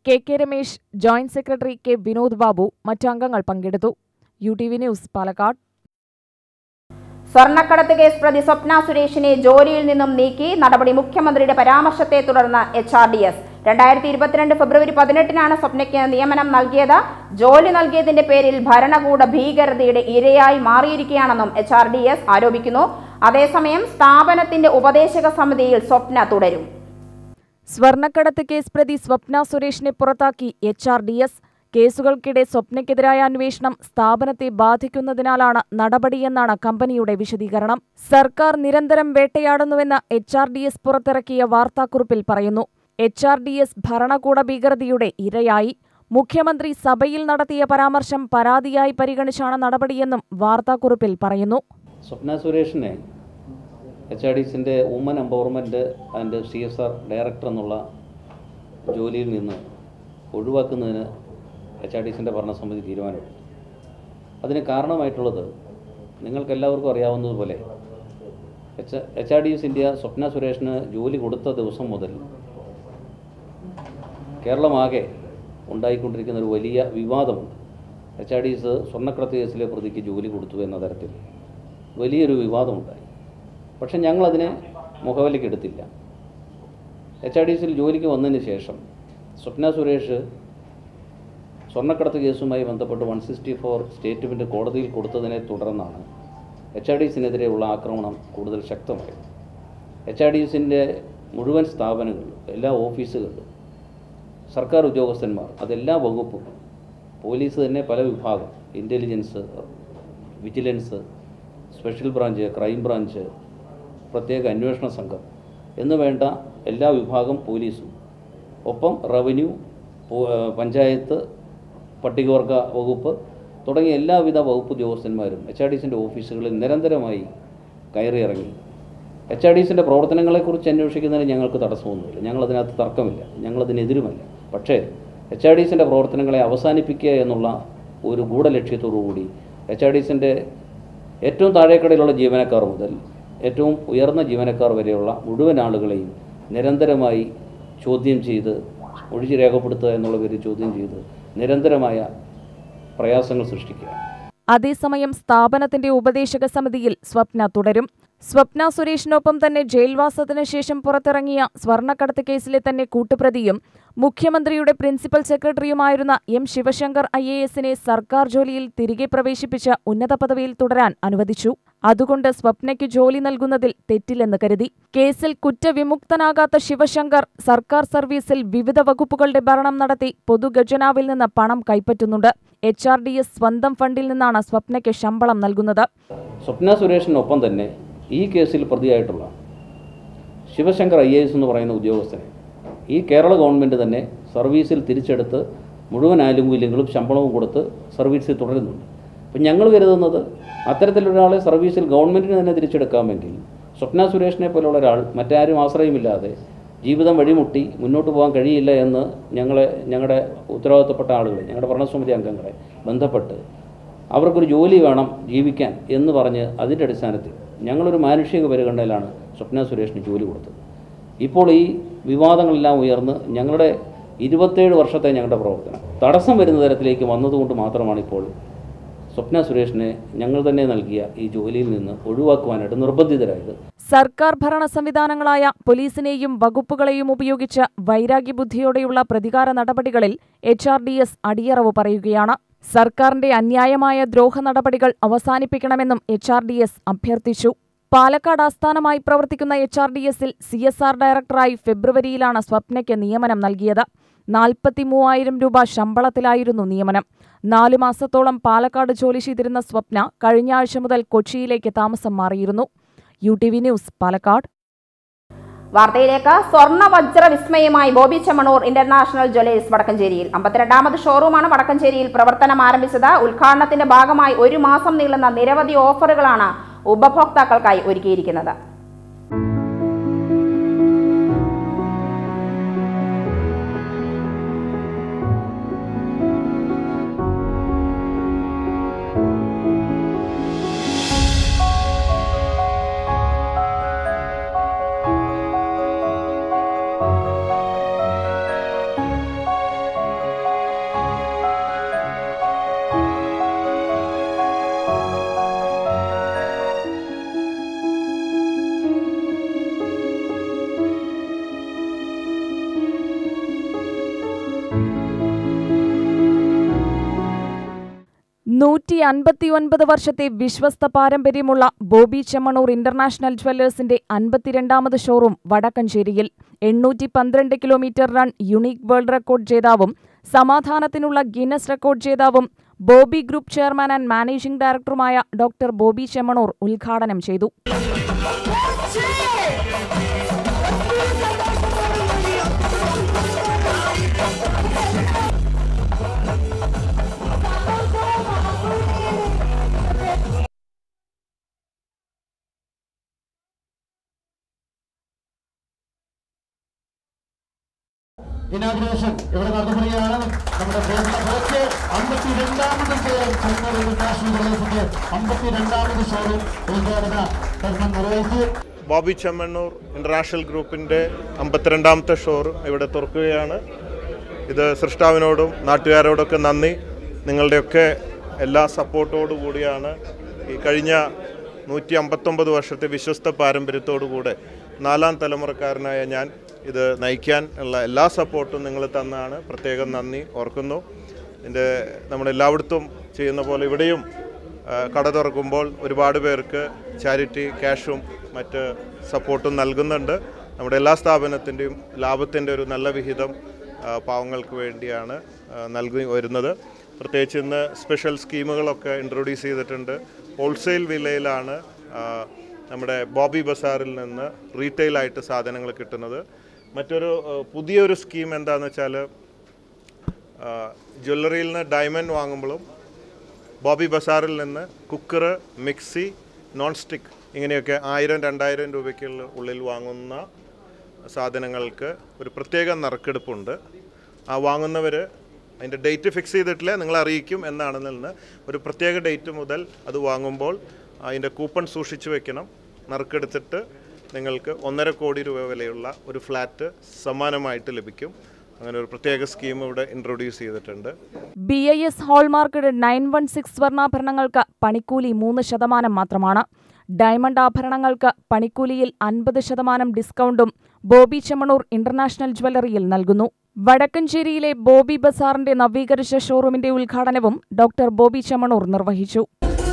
K K Ramesh joint secretary K Vinod Babu മറ്റംഗങ്ങൾ പങ്കെടുത്തു U T V news Palakkad സ്വർണ്ണക്കടത്ത് കേസ് പ്രതി സ്വപ്ന സുരേഷിനെ ജോലിയിൽ നിന്നും നീക്കി നടപടി മുഖ്യമന്ത്രിയുടെ പരാമർശത്തെ തുടർന്ന് എച്ച് ആർ ഡി എസ് രണ്ടായിരത്തി ഇരുപത്തിരണ്ട് ഫെബ്രുവരി പതിനെട്ടിനാണ് സ്വപ്നയ്ക്ക് നിയമനം നൽകിയത് ജോലി നൽകിയതിന്റെ പേരിൽ ഭരണകൂട ഭീകരതയുടെ ഇരയായി മാറിയിരിക്കുകയാണെന്നും എച്ച് ആർ ഡി എസ് ആരോപിക്കുന്നു അതേസമയം സ്ഥാപനത്തിന്റെ ഉപദേശക സമിതിയിൽ സ്വപ്ന തുടരും സ്വർണ്ണക്കടത്ത് കേസ് പ്രതി സ്വപ്ന സുരേഷിനെ പുറത്താക്കി എച്ച് ആർ ഡി എസ് കേസുകൾക്കിടെ സ്വപ്നയ്ക്കെതിരായ അന്വേഷണം സ്ഥാപനത്തെ ബാധിക്കുന്നതിനാലാണ് നടപടിയെന്നാണ് കമ്പനിയുടെ വിശദീകരണം സർക്കാർ നിരന്തരം വേട്ടയാടുന്നുവെന്ന് എച്ച് ആർ ഡി എസ് പുറത്തിറക്കിയ വാർത്താക്കുറിപ്പിൽ പറയുന്നു എച്ച് ആർ ഡി എസ് ഭരണകൂട ഭീകരതയുടെ ഇരയായി മുഖ്യമന്ത്രി സഭയിൽ നടത്തിയ പരാമർശം പരാതിയായി പരിഗണിച്ചാണ് നടപടിയെന്നും വാർത്താക്കുറിപ്പിൽ പറയുന്നു സ്വപ്ന സുരേഷിനെ എച്ച് ആർ ഡി സിൻ്റെ woman empowerment and C S R director എന്നുള്ള ജോലിയിൽ നിന്ന് ഒഴിവാക്കുന്നതിന് എച്ച് ആർ ഡി സിൻ്റെ ഭരണസമിതി തീരുമാനമെടുത്തു അതിന് കാരണമായിട്ടുള്ളത് നിങ്ങൾക്കെല്ലാവർക്കും അറിയാവുന്നതുപോലെ H H R D S India Swapna സുരേഷിന് ജോലി കൊടുത്ത ദിവസം മുതൽ കേരളമാകെ ഉണ്ടായിക്കൊണ്ടിരിക്കുന്ന ഒരു വലിയ വിവാദമുണ്ട് എച്ച് ആർ ഡി എസ് സ്വർണ്ണക്കടത്ത് കേസിലെ പ്രതിക്ക് ജോലി കൊടുത്തു എന്ന തരത്തിൽ വലിയൊരു വിവാദമുണ്ടായി പക്ഷെ ഞങ്ങളതിനെ മുഖവിലേക്ക് എടുത്തില്ല എച്ച് ആർ ഡി സിയിൽ ജോലിക്ക് വന്നതിന് ശേഷം സ്വപ്ന സുരേഷ് സ്വർണ്ണക്കടത്ത് കേസുമായി ബന്ധപ്പെട്ട് വൺ സിക്സ്റ്റി ഫോർ സ്റ്റേറ്റ്മെൻറ്റ് കോടതിയിൽ കൊടുത്തതിനെ തുടർന്നാണ് എച്ച് ആർ ഡി സിനെതിരെയുള്ള ആക്രമണം കൂടുതൽ ശക്തമായത് എച്ച് ആർ ഡി എസിൻ്റെ മുഴുവൻ സ്ഥാപനങ്ങളിലും എല്ലാ ഓഫീസുകളിലും സർക്കാർ ഉദ്യോഗസ്ഥന്മാർ അതെല്ലാ വകുപ്പും പോലീസ് തന്നെ പല വിഭാഗം intelligence vigilance special branch crime branch പ്രത്യേക അന്വേഷണ സംഘം എന്ന് വേണ്ട എല്ലാ വിഭാഗം പോലീസും ഒപ്പം റവന്യൂ പോ- ഏഹ് പഞ്ചായത്ത് പട്ടികവർഗ വകുപ്പ് തുടങ്ങിയ എല്ലാവിധ വകുപ്പ് ഉദ്യോഗസ്ഥന്മാരും എച്ച് ആർ ഡി സിൻ്റെ ഓഫീസുകളിൽ നിരന്തരമായി കയറിയിറങ്ങി എച്ച് ആർ ഡി സിൻ്റെ പ്രവർത്തനങ്ങളെക്കുറിച്ച് അന്വേഷിക്കുന്നതിന് ഞങ്ങൾക്ക് തടസ്സമൊന്നുമില്ല ഞങ്ങളതിനകത്ത് തർക്കമില്ല ഞങ്ങളതിനെതിരുമല്ല പക്ഷേ എച്ച് ആർ ഡി സിൻ്റെ പ്രവർത്തനങ്ങളെ അവസാനിപ്പിക്കുക എന്നുള്ള ഒരു ഗൂഢലക്ഷ്യത്തോടു കൂടി എച്ച് ആർ ഡി സിൻ്റെ ഏറ്റവും താഴേക്കടയിലുള്ള ജീവനക്കാർ മുതൽ ഏറ്റവും ഉയർന്ന ജീവനക്കാർ വരെയുള്ള മുഴുവൻ ആളുകളെയും നിരന്തരമായി ചോദ്യം ചെയ്ത് ഒഴിച്ച് രേഖപ്പെടുത്തുക എന്നുള്ള പേരിൽ ചോദ്യം ചെയ്ത് നിരന്തരമായ പ്രയാസങ്ങൾ സൃഷ്ടിക്കുക അതേസമയം സ്ഥാപനത്തിന്റെ ഉപദേശക സമിതിയിൽ സ്വപ്ന തുടരും സ്വപ്ന സുരേഷിനൊപ്പം തന്നെ ജയിൽവാസത്തിന് ശേഷം പുറത്തിറങ്ങിയ സ്വർണ്ണക്കടത്ത് കേസിലെ തന്നെ കൂട്ടുപ്രതിയും മുഖ്യമന്ത്രിയുടെ പ്രിൻസിപ്പൽ സെക്രട്ടറിയുമായിരുന്ന എം ശിവശങ്കർ ഐ എ എസിനെ സർക്കാർ ജോലിയിൽ തിരികെ പ്രവേശിപ്പിച്ച ഉന്നത പദവിയിൽ തുടരാൻ അനുവദിച്ചു അതുകൊണ്ട് സ്വപ്നയ്ക്ക് ജോലി നൽകുന്നതിൽ തെറ്റില്ലെന്ന് കരുതി കേസിൽ കുറ്റവിമുക്തനാകാത്ത ശിവശങ്കർ സർക്കാർ സർവീസിൽ വിവിധ വകുപ്പുകളുടെ ഭരണം നടത്തി പൊതുഖജനാവിൽ നിന്ന് പണം കൈപ്പറ്റുന്നുണ്ട് എച്ച് ആർ ഡി എസ് സ്വന്തം ഫണ്ടിൽ നിന്നാണ് സ്വപ്നയ്ക്ക് ശമ്പളം നൽകുന്നത് സ്വപ്ന സുരേഷിനൊപ്പം തന്നെ ഈ കേസിൽ പ്രതിയായിട്ടുള്ള ശിവശങ്കർ ഐ എ എസ് എന്ന് പറയുന്ന ഉദ്യോഗസ്ഥനെ ഈ കേരള ഗവൺമെൻറ് തന്നെ സർവീസിൽ തിരിച്ചെടുത്ത് മുഴുവൻ ആനുകൂല്യങ്ങളും ശമ്പളവും കൊടുത്ത് സർവീസിൽ തുടരുന്നുണ്ട് അപ്പം ഞങ്ങൾ കരുതുന്നത് അത്തരത്തിലൊരാളെ സർവീസിൽ ഗവൺമെൻറ്റിന് തന്നെ തിരിച്ചെടുക്കാമെങ്കിൽ സ്വപ്ന സുരേഷിനെ പോലുള്ള ഒരാൾ മറ്റാരും ആശ്രയമില്ലാതെ ജീവിതം വഴിമുട്ടി മുന്നോട്ട് പോകാൻ കഴിയില്ല എന്ന് ഞങ്ങളെ ഞങ്ങളുടെ ഉത്തരവാദിത്തപ്പെട്ട ആളുകളെ ഞങ്ങളുടെ ഭരണസമിതി അംഗങ്ങളെ ബന്ധപ്പെട്ട് അവർക്കൊരു ജോലി വേണം ജീവിക്കാൻ എന്ന് പറഞ്ഞ് അതിൻ്റെ അടിസ്ഥാനത്തിൽ ഞങ്ങളൊരു മാനുഷിക പരിഗണനയിലാണ് സ്വപ്ന സുരേഷിന് ജോലി കൊടുത്തത് ഇപ്പോൾ ഈ വിവാദങ്ങളെല്ലാം ഉയർന്ന് ഞങ്ങളുടെ ഇരുപത്തേഴ് വർഷത്തെ ഞങ്ങളുടെ പ്രവർത്തനം തടസ്സം വരുന്ന തരത്തിലേക്ക് വന്നതുകൊണ്ട് മാത്രമാണ് ഇപ്പോൾ സ്വപ്ന സുരേഷിനെ ഞങ്ങൾ തന്നെ നൽകിയ ഈ ജോലിയിൽ നിന്ന് ഒഴിവാക്കുവാനായിട്ട് നിർബന്ധിതരായത് സർക്കാർ ഭരണ സംവിധാനങ്ങളായ പോലീസിനെയും വകുപ്പുകളെയും ഉപയോഗിച്ച് വൈരാഗ്യബുദ്ധിയോടെയുള്ള പ്രതികാര നടപടികളിൽ എച്ച് ആർ ഡി എസ് അടിയറവ് പറയുകയാണ് സർക്കാരിന്റെ അന്യായമായ ദ്രോഹ നടപടികൾ അവസാനിപ്പിക്കണമെന്നും എച്ച് ആർ ഡി എസ് അഭ്യർത്ഥിച്ചു പാലക്കാട് ആസ്ഥാനമായി പ്രവർത്തിക്കുന്ന എച്ച് ആർ ഡി എസിൽ സി എസ് ആർ ഡയറക്ടറായി ഫെബ്രുവരിയിലാണ് സ്വപ്നയ്ക്ക് നിയമനം നൽകിയത് നാൽപ്പത്തി മൂവായിരം രൂപ ശമ്പളത്തിലായിരുന്നു നിയമനം നാലു മാസത്തോളം പാലക്കാട് ജോലി ചെയ്തിരുന്ന സ്വപ്ന കഴിഞ്ഞ ആഴ്ച മുതൽ കൊച്ചിയിലേക്ക് താമസം മാറിയിരുന്നു U T V news Palakkad വാർത്തയിലേക്ക് സ്വർണ്ണ വജ്ര വിസ്മയമായി ബോബി ചെമ്മണൂർ ഇന്റർനാഷണൽ ജ്വല്ലേഴ്സ് വടക്കഞ്ചേരിയിൽ അമ്പത്തിരണ്ടാമത് ഷോറൂമാണ് വടക്കഞ്ചേരിയിൽ പ്രവർത്തനം ആരംഭിച്ചത് ഉദ്ഘാടനത്തിന്റെ ഭാഗമായി ഒരു മാസം നീളുന്ന നിരവധി ഓഫറുകളാണ് ഉപഭോക്താക്കൾക്കായി ഒരുക്കിയിരിക്കുന്നത് നൂറ്റി അൻപത്തിയൊൻപത് വർഷത്തെ വിശ്വസ്ത പാരമ്പര്യമുള്ള ബോബി ചെമ്മണൂർ ഇന്റർനാഷണൽ ജ്വല്ലേഴ്സിന്റെ അൻപത്തിരണ്ടാമത് ഷോറൂം വടക്കഞ്ചേരിയിൽ എണ്ണൂറ്റി പന്ത്രണ്ട് kilometre run unique world record ജേതാവും സമാധാനത്തിനുള്ള ഗിന്നസ് റെക്കോർഡ് ജേതാവും Bobby group chairman and managing ഡയറക്ടറുമായ ഡോക്ടർ ബോബി ചെമ്മണൂർ ഉദ്ഘാടനം ചെയ്തു ഇനാഗ്രേഷൻ ഇവിടെ നടത്തപ്പെടുകയാണ് നമ്മുടെ കോച്ച് അമ്പത്തി രണ്ടാമത് ചെന്നൈ ഇന്റർനാഷണൽ പ്രദേശത്തെ അമ്പത്തി രണ്ടാമത് ഷോറൂം ഉദ്ഘാടന കർമ്മം നിർവഹിച്ചു ബോബി ചെമ്മണ്ണൂർ ഇൻ്റർനാഷണൽ ഗ്രൂപ്പിൻ്റെ അമ്പത്തിരണ്ടാമത്തെ ഷോറൂം ഇവിടെ തുറക്കുകയാണ് ഇത് സൃഷ്ടാവിനോടും നാട്ടുകാരോടൊക്കെ നന്ദി നിങ്ങളുടെയൊക്കെ എല്ലാ സപ്പോർട്ടോടു കൂടിയാണ് ഈ കഴിഞ്ഞ നൂറ്റി അമ്പത്തൊമ്പത് വർഷത്തെ വിശ്വസ്ത പാരമ്പര്യത്തോടുകൂടെ നാലാം തലമുറക്കാരനായ ഞാൻ ഇത് നയിക്കാൻ ഉള്ള എല്ലാ സപ്പോർട്ടും നിങ്ങൾ തന്നാണ് പ്രത്യേകം നന്ദി ഓർക്കുന്നു ഇതിൻ്റെ നമ്മളെല്ലായിടത്തും ചെയ്യുന്ന പോലെ ഇവിടെയും ആ, കട തുറക്കുമ്പോൾ ഒരുപാട് പേർക്ക് ചാരിറ്റി ക്യാഷും മറ്റ് സപ്പോർട്ടും നൽകുന്നുണ്ട് നമ്മുടെ എല്ലാ സ്ഥാപനത്തിൻ്റെയും ലാഭത്തിൻ്റെ ഒരു നല്ല വിഹിതം ആ, പാവങ്ങൾക്ക് വേണ്ടിയാണ് ആ, നൽകി വരുന്നത് പ്രത്യേകിച്ച് ഇന്ന് സ്പെഷ്യൽ സ്കീമുകളൊക്കെ ഇൻട്രൊഡ്യൂസ് ചെയ്തിട്ടുണ്ട് ഹോൾസെയിൽ വിലയിലാണ് ആ, നമ്മുടെ ബോബി ബസാറിൽ നിന്ന് റീറ്റെയിലായിട്ട് സാധനങ്ങൾ കിട്ടുന്നത് മറ്റൊരു ആ, പുതിയൊരു സ്കീം എന്താണെന്ന് വെച്ചാൽ ജ്വല്ലറിയിൽ നിന്ന് ഡയമണ്ട് വാങ്ങുമ്പോഴും ബോബി ബസാറിൽ നിന്ന് കുക്കർ മിക്സി നോൺ സ്റ്റിക്ക് ഇങ്ങനെയൊക്കെ ആയിരം രണ്ടായിരം രൂപയ്ക്കുള്ള ഉള്ളിൽ വാങ്ങുന്ന സാധനങ്ങൾക്ക് ഒരു പ്രത്യേക നറുക്കെടുപ്പുണ്ട് ആ വാങ്ങുന്നവർ അതിൻ്റെ ഡേറ്റ് ഫിക്സ് ചെയ്തിട്ടില്ല നിങ്ങൾ അറിയിക്കും എന്നാണെന്ന് നിന്ന് ഒരു പ്രത്യേക ഡേറ്റ് മുതൽ അത് വാങ്ങുമ്പോൾ അതിൻ്റെ കൂപ്പൺ സൂക്ഷിച്ചു വെക്കണം നറുക്കെടുത്തിട്ട് നിങ്ങൾക്ക് ഒന്നര കോടി രൂപ വിലയുള്ള ഒരു ഫ്ലാറ്റ് സമ്മാനമായിട്ട് ലഭിക്കും അങ്ങനെ ഒരു പ്രത്യേക സ്കീം ഇവിടെ ഇൻട്രൊഡ്യൂസ് ചെയ്തിട്ടുണ്ട് B I S hallmarked nine one six സ്വർണ്ണാഭരണങ്ങൾക്ക് പണിക്കൂലി മൂന്ന് ശതമാനം മാത്രമാണ് ഡയമണ്ട് ആഭരണങ്ങൾക്ക് പണിക്കൂലിയിൽ അൻപത് ശതമാനം ഡിസ്കൗണ്ടും ബോബി ചെമ്മണൂർ ഇന്റർനാഷണൽ ജ്വല്ലറിയിൽ നൽകുന്നു വടക്കഞ്ചേരിയിലെ ബോബി ബസാറിന്റെ നവീകരിച്ച ഷോറൂമിന്റെ ഉദ്ഘാടനവും ഡോക്ടർ ബോബി ചെമ്മണൂർ നിർവഹിച്ചു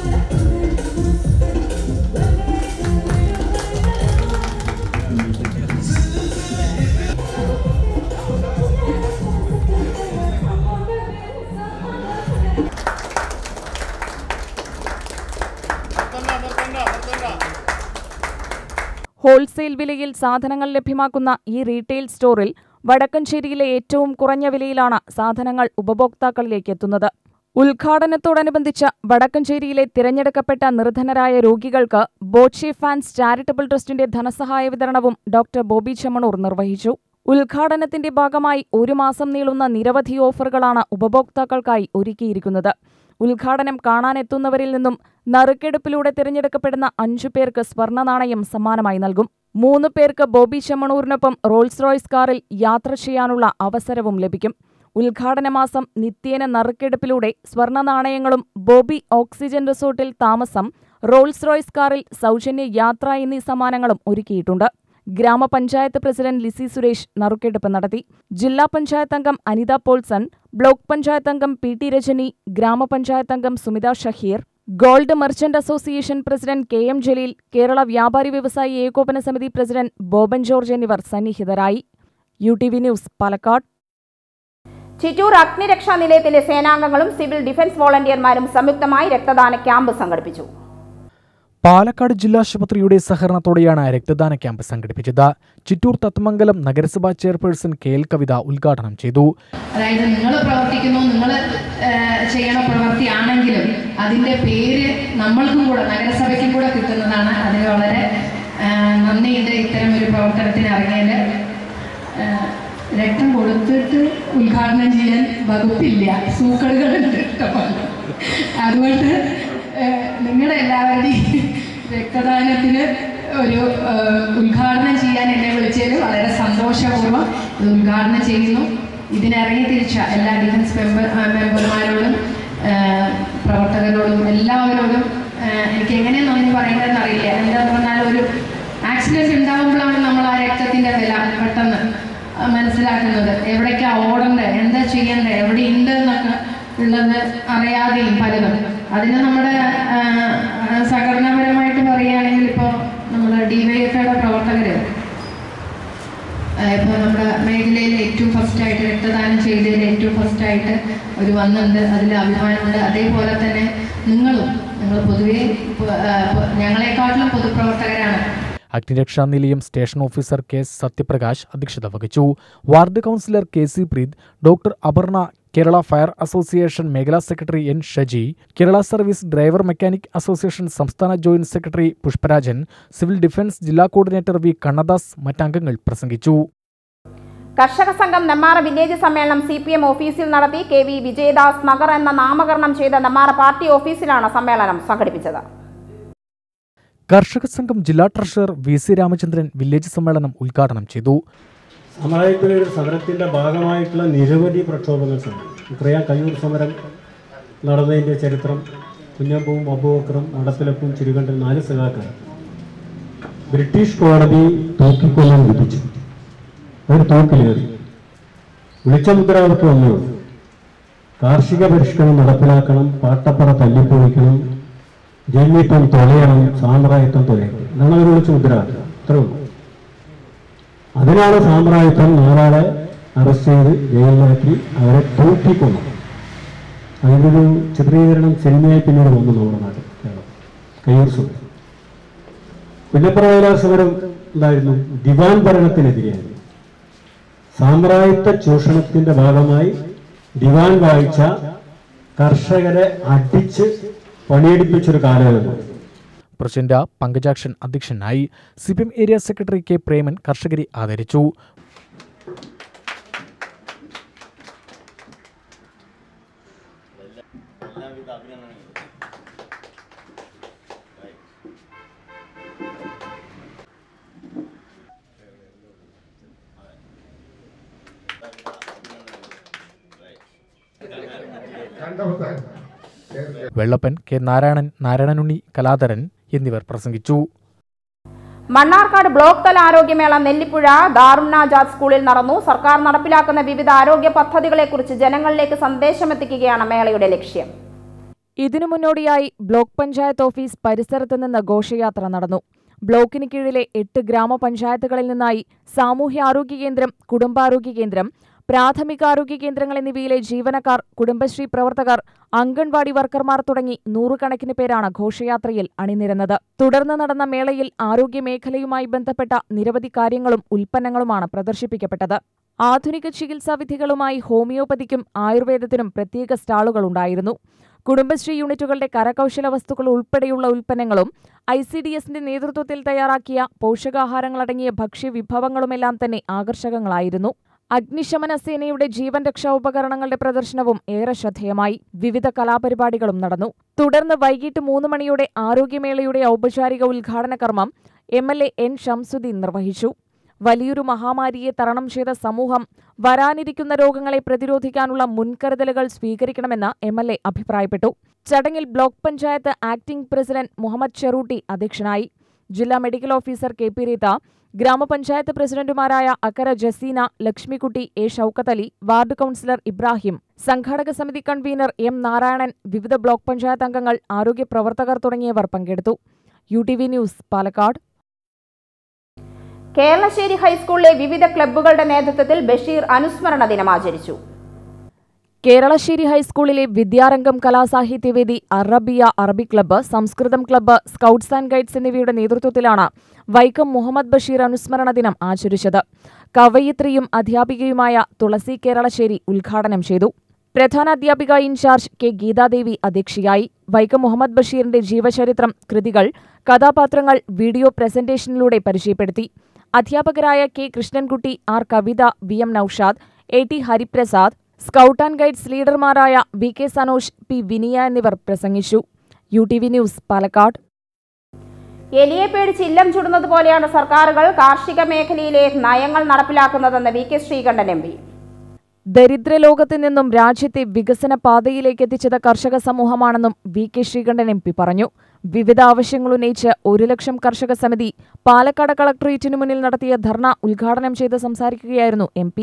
ഹോൾസെയിൽ വിലയിൽ സാധനങ്ങൾ ലഭ്യമാക്കുന്ന ഈ റീറ്റെയിൽ സ്റ്റോറിൽ വടക്കഞ്ചേരിയിലെ ഏറ്റവും കുറഞ്ഞ വിലയിലാണ് സാധനങ്ങൾ ഉപഭോക്താക്കളിലേക്ക് എത്തുന്നത് ഉദ്ഘാടനത്തോടനുബന്ധിച്ച് വടക്കഞ്ചേരിയിലെ തിരഞ്ഞെടുക്കപ്പെട്ട നിർധനരായ രോഗികൾക്ക് ബോച്ചെ ഫാൻസ് ചാരിറ്റബിൾ ട്രസ്റ്റിന്റെ ധനസഹായ വിതരണവും ഡോക്ടർ ബോബി ചെമ്മണൂർ നിർവഹിച്ചു ഉദ്ഘാടനത്തിന്റെ ഭാഗമായി ഒരു മാസം നീളുന്ന നിരവധി ഓഫറുകളാണ് ഉപഭോക്താക്കൾക്കായി ഒരുക്കിയിരിക്കുന്നത് ഉദ്ഘാടനം കാണാനെത്തുന്നവരിൽ നിന്നും നറുക്കെടുപ്പിലൂടെ തിരഞ്ഞെടുക്കപ്പെടുന്ന അഞ്ചു പേർക്ക് സ്വർണ്ണ നാണയം സമ്മാനമായി നൽകും മൂന്ന് പേർക്ക് ബോബി ചെമ്മണൂരിനൊപ്പം റോൾസ് റോയ്സ് കാറിൽ യാത്ര ചെയ്യാനുള്ള അവസരവും ലഭിക്കും ഉദ്ഘാടന മാസം നിത്യേന നറുക്കെടുപ്പിലൂടെ സ്വർണ്ണ നാണയങ്ങളും ബോബി ഓക്സിജൻ റിസോർട്ടിൽ താമസം റോൾസ് റോയ്സ് കാറിൽ സൗജന്യ യാത്ര എന്നീ സമ്മാനങ്ങളും ഒരുക്കിയിട്ടുണ്ട് ഗ്രാമപഞ്ചായത്ത് പ്രസിഡന്റ് ലിസി സുരേഷ് നറുക്കെടുപ്പ് നടത്തി ജില്ലാ പഞ്ചായത്ത് അംഗം അനിത പോൾസൺ ബ്ലോക്ക് പഞ്ചായത്ത് അംഗം പി ടി രജനി ഗ്രാമപഞ്ചായത്ത് അംഗം Sumitha Shaheer gold merchant association president K M Jaleel Kerala വ്യാപാരി വ്യവസായി ഏകോപന സമിതി പ്രസിഡന്റ് ബോബൻ ജോർജ് എന്നിവർ സന്നിഹിതരായി U T V news Palakkad Chittur അഗ്നിരക്ഷാ നിലയത്തിലെ സേനാംഗങ്ങളും സിവിൽ ഡിഫൻസ് വോളണ്ടിയർമാരും സംയുക്തമായി രക്തദാന ക്യാമ്പ് സംഘടിപ്പിച്ചു പാലക്കാട് ജില്ലാശുപത്രിയുടെ സഹകരണത്തോടെയാണ് രക്തദാന ക്യാമ്പ് സംഘടിപ്പിച്ചത് ചിറ്റൂർ തത്തമംഗലം നഗരസഭാ ചെയർപേഴ്സൺ കെ എൽ കവിത ഉദ്ഘാടനം ചെയ്തു അതായത് നിങ്ങൾ പ്രവർത്തിക്കുന്നു നിങ്ങൾ ചെയ്യണ പ്രവൃത്തിയാണെങ്കിലും അതിൻ്റെ പേര് നമ്മൾക്കും കൂടെ നഗരസഭയ്ക്കും കൂടെ കിട്ടുന്നതാണ് അതിന് വളരെ ആ, നന്ദിയുണ്ട് ഇത്തരം ഒരു പ്രവർത്തനത്തിന് ഇറങ്ങിയതിൽ ആ, രക്തം കൊടുത്തിട്ട് ഉദ്ഘാടനം ചെയ്യാൻ വകുപ്പില്ല സൂക്കടുകളുണ്ട് ഇഷ്ടംപോലെ അതുകൊണ്ട് ആ, നിങ്ങളുടെ എല്ലാവരുടെയും രക്തദാനത്തിന് ഒരു ആ, ഉദ്ഘാടനം ചെയ്യാൻ എന്നെ വിളിച്ചതിൽ വളരെ സന്തോഷപൂർവ്വം ഇത് ഉദ്ഘാടനം ചെയ്യുന്നു ഇതിനിറങ്ങി തിരിച്ച എല്ലാ ഡിഫൻസ് മെമ്പർ ആ, മെമ്പർമാരോടും ആ, പ്രവർത്തകരോടും എല്ലാവരോടും ആ, എനിക്ക് എങ്ങനെയാണ് നന്ദി പറയേണ്ടതെന്ന് അറിയില്ല എന്താന്ന് പറഞ്ഞാൽ ഒരു ആക്സിഡന്റ് ഉണ്ടാകുമ്പോഴാണ് നമ്മൾ ആ രക്തത്തിന്റെ വില പെട്ടെന്ന് ആ, മനസ്സിലാക്കുന്നത് എവിടേക്കാ ഓടണ്ടേ എന്താ ചെയ്യണ്ടേ എവിടെ ഉണ്ട് എന്നൊക്കെ ഉള്ളത് അറിയാതെയും പലതും അതിന് നമ്മുടെ ആ, ആ, സംഘടനാപരമായിട്ട് പറയുകയാണെങ്കിൽ ഇപ്പോൾ നമ്മുടെ ഡിവൈഎഫ്ഐയുടെ പ്രവർത്തകർ ഇപ്പോൾ നമ്മുടെ മേഖലയിൽ ഏറ്റവും ഫസ്റ്റായിട്ട് രക്തദാനം ചെയ്തതിൽ ഏറ്റവും ഫസ്റ്റായിട്ട് ഒരു വന്നുണ്ട് അതിൽ അഭിമാനമുണ്ട് അതേപോലെ തന്നെ നിങ്ങളും നിങ്ങൾ പൊതുവേ ഇപ്പൊ, ആ, ഇപ്പൊ ഞങ്ങളെക്കാട്ടിലും പൊതുപ്രവർത്തകരാണ് അഗ്നിരക്ഷാ നിലയം station officer K S Sathyaprakash അധ്യക്ഷത വഹിച്ചു ward councillor K C Preeth doctor Aparna Kerala fire association മേഖലാ സെക്രട്ടറി N Shaji Kerala service driver mechanic association സംസ്ഥാന joint secretary Pushparajan civil defence ജില്ലാ കോർഡിനേറ്റർ വി കണ്ണദാസ് മറ്റംഗങ്ങൾ പ്രസംഗിച്ചു കർഷക സംഘം നെമ്മാറ വില്ലേജ് സമ്മേളനം സി പി എം ഓഫീസിൽ നടത്തി കെ വി വിജയദാസ് നഗർ എന്ന നാമകരണം ചെയ്ത നെമ്മാറ പാർട്ടി ഓഫീസിലാണ് സമ്മേളനം സംഘടിപ്പിച്ചത് കർഷക സംഘം ജില്ലാ treasurer V C Ramachandran village സമ്മേളനം ഉദ്ഘാടനം ചെയ്തു സമരത്തിലെ ഒരു സമരത്തിൻ്റെ ഭാഗമായിട്ടുള്ള നിരവധി പ്രക്ഷോഭങ്ങൾ സമരം ഇത്രയും കയ്യൂർ സമരം നടന്നതിൻ്റെ ചരിത്രം കുഞ്ഞമ്പവും അബൂബക്കറും നടപ്പിലപ്പും ചിരുകണ്ടൻ നാല് സഖാക്കൾ ബ്രിട്ടീഷ് കോടതി തൂക്കിക്കൊല്ലാൻ വിധിച്ചു അവർ തൂക്കിലേറി വിളിച്ച മുദ്രാവാക്യം ഒന്നേ ഉള്ളൂ കാർഷിക പരിഷ്കരണം നടപ്പിലാക്കണം പാട്ടപ്പറ തല്ലിപ്പൊളിക്കണം ജന്മിത്വം തൊലയണം സാമ്പ്രായത്വം തൊലയണം എന്നാണ് അവർ വിളിച്ച മുദ്രാവാക്യം അത്രേ ഉള്ളൂ അതിനാണ് സാമ്പ്രായത്വം നാലാളെ അറസ്റ്റ് ചെയ്ത് ജയിലിലാക്കി അവരെ തൂക്കിക്കൊന്നു അതിൻ്റെ ഒരു ചിത്രീകരണം സിനിമയായി പിന്നീട് വന്നു നമ്മുടെ നാട്ടിൽ കേരളം കയ്യൂർ സമരം പുന്നപ്പുറ വയലാർ സമരം എന്തായിരുന്നു ദിവാൻ ഭരണത്തിനെതിരെയായിരുന്നു സാമ്രാജ്യത്വ ചൂഷണത്തിന്റെ ഭാഗമായി ദിവാൻ വായിച്ച കർഷകരെ അടിച്ച് പണിയെടുപ്പിച്ചൊരു കാലമായിരുന്നു പ്രസിഡന്റ് പങ്കജാക്ഷൻ അധ്യക്ഷനായി C P M area secretary K Preman കർഷകരെ ആദരിച്ചു വെള്ളപ്പൻ കെ നാരായണൻ നാരായണനുണ്ണി കലാധരൻ എന്നിവർ പ്രസംഗിച്ചു മണ്ണാർക്കാട് ബ്ലോക്ക് തല ആരോഗ്യമേള നെല്ലിപ്പുഴ ദാറുണ്ണാജാദ് സ്കൂളിൽ നടന്നു സർക്കാർ നടപ്പിലാക്കുന്ന വിവിധ ആരോഗ്യ പദ്ധതികളെക്കുറിച്ച് ജനങ്ങളിലേക്ക് സന്ദേശമെത്തിക്കുകയാണ് മേളയുടെ ലക്ഷ്യം ഇതിനു മുന്നോടിയായി ബ്ലോക്ക് പഞ്ചായത്ത് ഓഫീസ് പരിസരത്ത് നിന്ന് ഘോഷയാത്ര നടന്നു ബ്ലോക്കിന് കീഴിലെ എട്ട് ഗ്രാമപഞ്ചായത്തുകളിൽ നിന്നായി സാമൂഹ്യാരോഗ്യ കേന്ദ്രം കുടുംബാരോഗ്യ കേന്ദ്രം പ്രാഥമികാരോഗ്യ കേന്ദ്രങ്ങൾ എന്നിവയിലെ ജീവനക്കാർ കുടുംബശ്രീ പ്രവർത്തകർ അംഗൻവാടി വർക്കർമാർ തുടങ്ങി നൂറുകണക്കിന് പേരാണ് ഘോഷയാത്രയിൽ അണിനിരന്നത് തുടർന്ന് നടന്ന മേളയിൽ ആരോഗ്യ മേഖലയുമായി ബന്ധപ്പെട്ട നിരവധി കാര്യങ്ങളും ഉൽപ്പന്നങ്ങളുമാണ് പ്രദർശിപ്പിക്കപ്പെട്ടത് ആധുനിക ചികിത്സാ വിധികളുമായി ഹോമിയോപ്പതിക്കും ആയുർവേദത്തിനും പ്രത്യേക സ്റ്റാളുകളുണ്ടായിരുന്നു കുടുംബശ്രീ യൂണിറ്റുകളുടെ കരകൗശല വസ്തുക്കൾ ഉൾപ്പെടെയുള്ള ഉൽപ്പന്നങ്ങളും ഐ സി ഡി എസിന്റെ നേതൃത്വത്തിൽ തയ്യാറാക്കിയ പോഷകാഹാരങ്ങളടങ്ങിയ ഭക്ഷ്യവിഭവങ്ങളുമെല്ലാം തന്നെ ആകർഷകങ്ങളായിരുന്നു അഗ്നിശമന സേനയുടെ ജീവൻ രക്ഷാ ഉപകരണങ്ങളുടെ പ്രദർശനവും ഏറെ ശ്രദ്ധേയമായി വിവിധ കലാപരിപാടികളും നടന്നു തുടർന്ന് വൈകിട്ട് മൂന്ന് മണിയോടെ ആരോഗ്യമേളയുടെ ഔപചാരിക ഉദ്ഘാടന കർമ്മം M L A N Shamsuddin നിർവഹിച്ചു വലിയൊരു മഹാമാരിയെ തരണം ചെയ്ത സമൂഹം വരാനിരിക്കുന്ന രോഗങ്ങളെ പ്രതിരോധിക്കാനുള്ള മുൻകരുതലുകൾ സ്വീകരിക്കണമെന്ന് എം എൽ എ അഭിപ്രായപ്പെട്ടു ചടങ്ങിൽ block panchayat acting president Muhammad Cherootty അധ്യക്ഷനായി ജില്ലാ medical officer K P Reetha ഗ്രാമപഞ്ചായത്ത് പ്രസിഡന്റുമാരായ Akkara Jaseena Lakshmikutty A Shoukath Ali ward councillor Ibrahim സംഘാടക സമിതി കൺവീനർ എം നാരായണൻ വിവിധ ബ്ലോക്ക് പഞ്ചായത്ത് അംഗങ്ങൾ ആരോഗ്യ പ്രവർത്തകർ തുടങ്ങിയവർ പങ്കെടുത്തു U T V news Palakkad Keralassery ഹൈസ്കൂളിലെ വിവിധ ക്ലബ്ബുകളുടെ നേതൃത്വത്തിൽ ബഷീർ അനുസ്മരണ ദിനം ആചരിച്ചു കേരളശ്ശേരി ഹൈസ്കൂളിലെ വിദ്യാരംഗം കലാസാഹിത്യവേദി അറബിയ Arabi club Samskritham club scouts and guides എന്നിവയുടെ നേതൃത്വത്തിലാണ് വൈക്കം മുഹമ്മദ് ബഷീർ അനുസ്മരണ ദിനം ആചരിച്ചത് കവയിത്രിയും അധ്യാപികയുമായ തുളസി കേരളശ്ശേരി ഉദ്ഘാടനം ചെയ്തു പ്രധാന അധ്യാപിക ഇൻചാർജ് കെ ഗീതാദേവി അധ്യക്ഷയായി വൈക്കം മുഹമ്മദ് ബഷീറിന്റെ ജീവചരിത്രം കൃതികൾ കഥാപാത്രങ്ങൾ വീഡിയോ പ്രസന്റേഷനിലൂടെ പരിചയപ്പെടുത്തി അധ്യാപകരായ K Krishnankutty R Kavitha V M Naushad A T Hariprasad scout and guides ലീഡർമാരായ V K Sanoj P Viniya എന്നിവർ പ്രസംഗിച്ചു U T V news Palakkad എലിയെ പേടിച്ച് ഇല്ലം ചുടുന്നത് പോലെയാണ് സർക്കാരുകൾ കാർഷിക മേഖലയിലെ നയങ്ങൾ നടപ്പിലാക്കുന്നതെന്ന് V K Sreekandan M P ദരിദ്രലോകത്ത് നിന്നും രാജ്യത്തെ വികസന പാതയിലേക്ക് എത്തിച്ചത് കർഷക സമൂഹമാണെന്നും V K Sreekandan M P പറഞ്ഞു വിവിധ ആവശ്യങ്ങൾ ഉന്നയിച്ച് ഒരു ലക്ഷം കർഷക സമിതി പാലക്കാട് കളക്ടറേറ്റിനു മുന്നിൽ നടത്തിയ ധർണ ഉദ്ഘാടനം ചെയ്ത് സംസാരിക്കുകയായിരുന്നു എം പി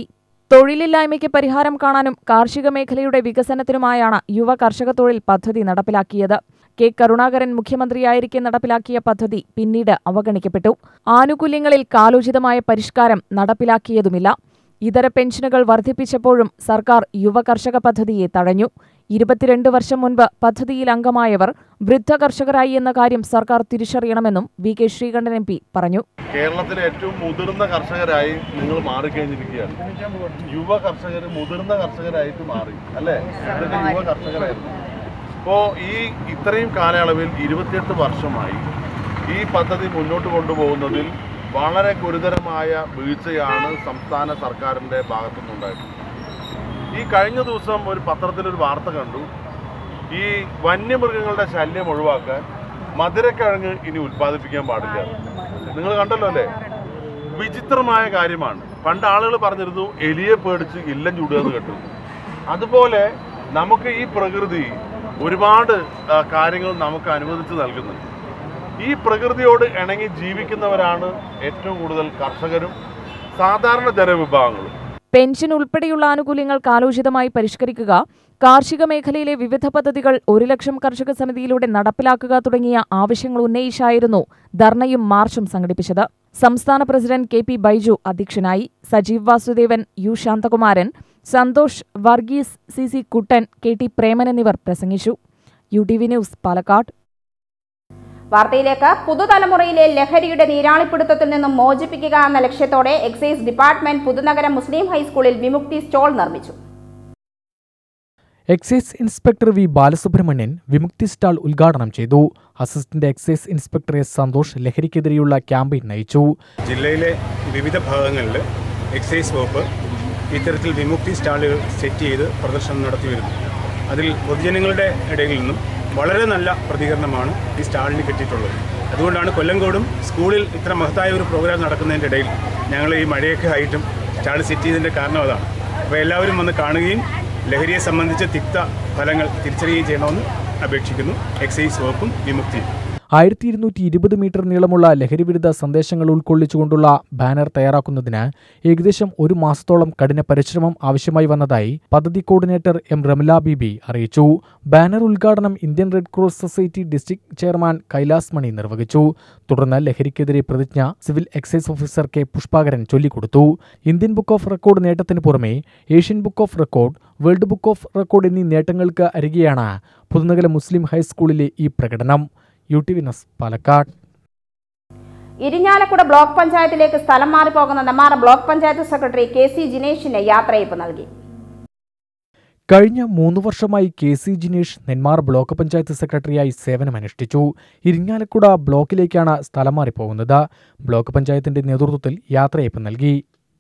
തൊഴിലില്ലായ്മയ്ക്ക് പരിഹാരം കാണാനും കാർഷിക മേഖലയുടെ വികസനത്തിനുമായാണ് യുവ കർഷക തൊഴിൽ പദ്ധതി നടപ്പിലാക്കിയത് കെ കരുണാകരൻ മുഖ്യമന്ത്രിയായിരിക്കെ നടപ്പിലാക്കിയ പദ്ധതി പിന്നീട് അവഗണിക്കപ്പെട്ടു ആനുകൂല്യങ്ങളിൽ കാലോചിതമായ പരിഷ്കാരം നടപ്പിലാക്കിയതുമില്ല ഇതര പെൻഷനുകൾ വർദ്ധിപ്പിച്ചപ്പോഴും സർക്കാർ യുവ കർഷക പദ്ധതിയെ തഴഞ്ഞു ഇരുപത്തിരണ്ട് വർഷം മുൻപ് പദ്ധതിയിൽ അംഗമായവർ വൃദ്ധ കർഷകരായി എന്ന കാര്യം സർക്കാർ തിരിച്ചറിയണമെന്നും V K Sreekandan M P പറഞ്ഞു കേരളത്തിലെ ഏറ്റവും മുതിർന്ന കർഷകരായി നിങ്ങൾ മാറിക്കഴിഞ്ഞിരിക്കുകയാണ് യുവ കർഷകർ മുതിർന്ന കർഷകരായിട്ട് മാറി അല്ലേ ഇതൊക്കെ യുവ കർഷകരായിരുന്നു അപ്പോൾ ഈ ഇത്രയും കാലയളവിൽ ഇരുപത്തിയെട്ട് വർഷമായി ഈ പദ്ധതി മുന്നോട്ട് കൊണ്ടുപോകുന്നതിൽ വളരെ ഗുരുതരമായ വീഴ്ചയാണ് സംസ്ഥാന സർക്കാരിൻ്റെ ഭാഗത്തുനിന്നുണ്ടായിട്ടുള്ളത് ഈ കഴിഞ്ഞ ദിവസം ഒരു പത്രത്തിലൊരു വാർത്ത കണ്ടു ഈ വന്യമൃഗങ്ങളുടെ ശല്യം ഒഴിവാക്കാൻ മധുരക്കിഴങ്ങ് ഇനി ഉൽപ്പാദിപ്പിക്കാൻ പാടില്ല നിങ്ങൾ കണ്ടല്ലോ അല്ലേ വിചിത്രമായ കാര്യമാണ് പണ്ട് ആളുകൾ പറഞ്ഞിരുന്നു എലിയെ പേടിച്ച് ഇല്ലം ചൂടുക എന്ന് കേട്ടു അതുപോലെ നമുക്ക് ഈ പ്രകൃതി ഒരുപാട് ആ, കാര്യങ്ങൾ നമുക്ക് അനുവദിച്ച് നൽകുന്നുണ്ട് ഈ പ്രകൃതിയോട് ഇണങ്ങി ജീവിക്കുന്നവരാണ് ഏറ്റവും കൂടുതൽ കർഷകരും സാധാരണ ജനവിഭാഗങ്ങളും പെൻഷൻ ഉൾപ്പെടെയുള്ള ആനുകൂല്യങ്ങൾ കാലോചിതമായി പരിഷ്കരിക്കുക കാർഷിക മേഖലയിലെ വിവിധ പദ്ധതികൾ ഒരു ലക്ഷം കർഷക സമിതിയിലൂടെ നടപ്പിലാക്കുക തുടങ്ങിയ ആവശ്യങ്ങൾ ഉന്നയിച്ചായിരുന്നു ധർണയും മാർച്ചും സംഘടിപ്പിച്ചത് സംസ്ഥാന പ്രസിഡന്റ് കെ പി ബൈജു അധ്യക്ഷനായി Sajeev Vasudevan U Santhakumaran Santhosh Varghese C C Kuttan K T Preman എന്നിവർ പ്രസംഗിച്ചു U T V news Palakkad വാർത്തയിലേക്ക് പുതുതലമുറയിലെ ലഹരിയുടെ നീരാളിപ്പിടുത്തത്തിൽ നിന്നും മോചിപ്പിക്കുക എന്ന ലക്ഷ്യത്തോടെ എക്സൈസ് ഡിപ്പാർട്ട്മെന്റ് പുതുനഗരം മുസ്ലിം ഹൈസ്കൂളിൽ വിമുക്തി സ്റ്റോൾ നിർമ്മിച്ചു excise inspector V Balasubramanian Vimukthi stall ഉദ്ഘാടനം ചെയ്തു assistant excise inspector S Santhosh ലഹരിക്കെതിരെയുള്ള ക്യാമ്പയിൻ നയിച്ചു ജില്ലയിലെ വിവിധ ഭാഗങ്ങളിൽ എക്സൈസ് വകുപ്പ് ഇത്തരത്തിൽ വിമുക്തി സ്റ്റാളുകൾ സെറ്റ് ചെയ്ത് പ്രദർശനം നടത്തി വരുന്നു അതിൽ പൊതുജനങ്ങളുടെ ഇടയിൽ നിന്നും വളരെ നല്ല പ്രതികരണമാണ് ഈ സ്റ്റാളിന് കിട്ടിയിട്ടുള്ളത് അതുകൊണ്ടാണ് കൊല്ലങ്കോടും സ്കൂളിൽ ഇത്ര മഹത്തായ ഒരു പ്രോഗ്രാം നടക്കുന്നതിൻ്റെ ഇടയിൽ ഞങ്ങൾ ഈ മഴയൊക്കെ ആയിട്ടും സ്റ്റാൾ സെറ്റ് ചെയ്തതിൻ്റെ കാരണം അതാണ് അപ്പോൾ എല്ലാവരും വന്ന് കാണുകയും ലഹരിയെ സംബന്ധിച്ച തിക്ത ഫലങ്ങൾ തിരിച്ചറിയുകയും ചെയ്യണമെന്ന് അപേക്ഷിക്കുന്നു എക്സൈസ് വകുപ്പും വിമുക്തിയും ആയിരത്തി ഇരുന്നൂറ്റി ഇരുപത് മീറ്റർ നീളമുള്ള ലഹരിവിരുദ്ധ സന്ദേശങ്ങൾ ഉൾക്കൊള്ളിച്ചുകൊണ്ടുള്ള ബാനർ തയ്യാറാക്കുന്നതിന് ഏകദേശം ഒരു മാസത്തോളം കഠിന പരിശ്രമം ആവശ്യമായി വന്നതായി പദ്ധതി കോർഡിനേറ്റർ എം റംല ബിബി അറിയിച്ചു ബാനർ ഉദ്ഘാടനം Indian Red Cross Society district chairman Kailas Mani നിർവഹിച്ചു തുടർന്ന് ലഹരിക്കെതിരെ പ്രതിജ്ഞ civil excise officer K Pushpakaran ചൊല്ലിക്കൊടുത്തു ഇന്ത്യൻ ബുക്ക് ഓഫ് റെക്കോർഡ് നേട്ടത്തിന് പുറമെ Asian book of record world book of record എന്നീ നേട്ടങ്ങൾക്ക് അരികെയാണ് പുതുനഗര മുസ്ലിം ഹൈസ്കൂളിലെ ഈ പ്രകടനം U T V news Palakkad Irinjalakuda block പഞ്ചായത്തിലേക്ക് സ്ഥലം മാറിപ്പോകുന്ന Nemmara block panchayat secretary K C ജിനേഷിന് യാത്രയയപ്പ് നൽകി കഴിഞ്ഞ മൂന്ന് വർഷമായി K C Jinesh നെന്മാർ block panchayat സെക്രട്ടറിയായി സേവനമനുഷ്ഠിച്ചു ഇരിങ്ങാലക്കുട ബ്ലോക്കിലേക്കാണ് സ്ഥലം മാറിപ്പോകുന്നത് ബ്ലോക്ക് പഞ്ചായത്തിന്റെ നേതൃത്വത്തിൽ യാത്രയയപ്പ് നൽകി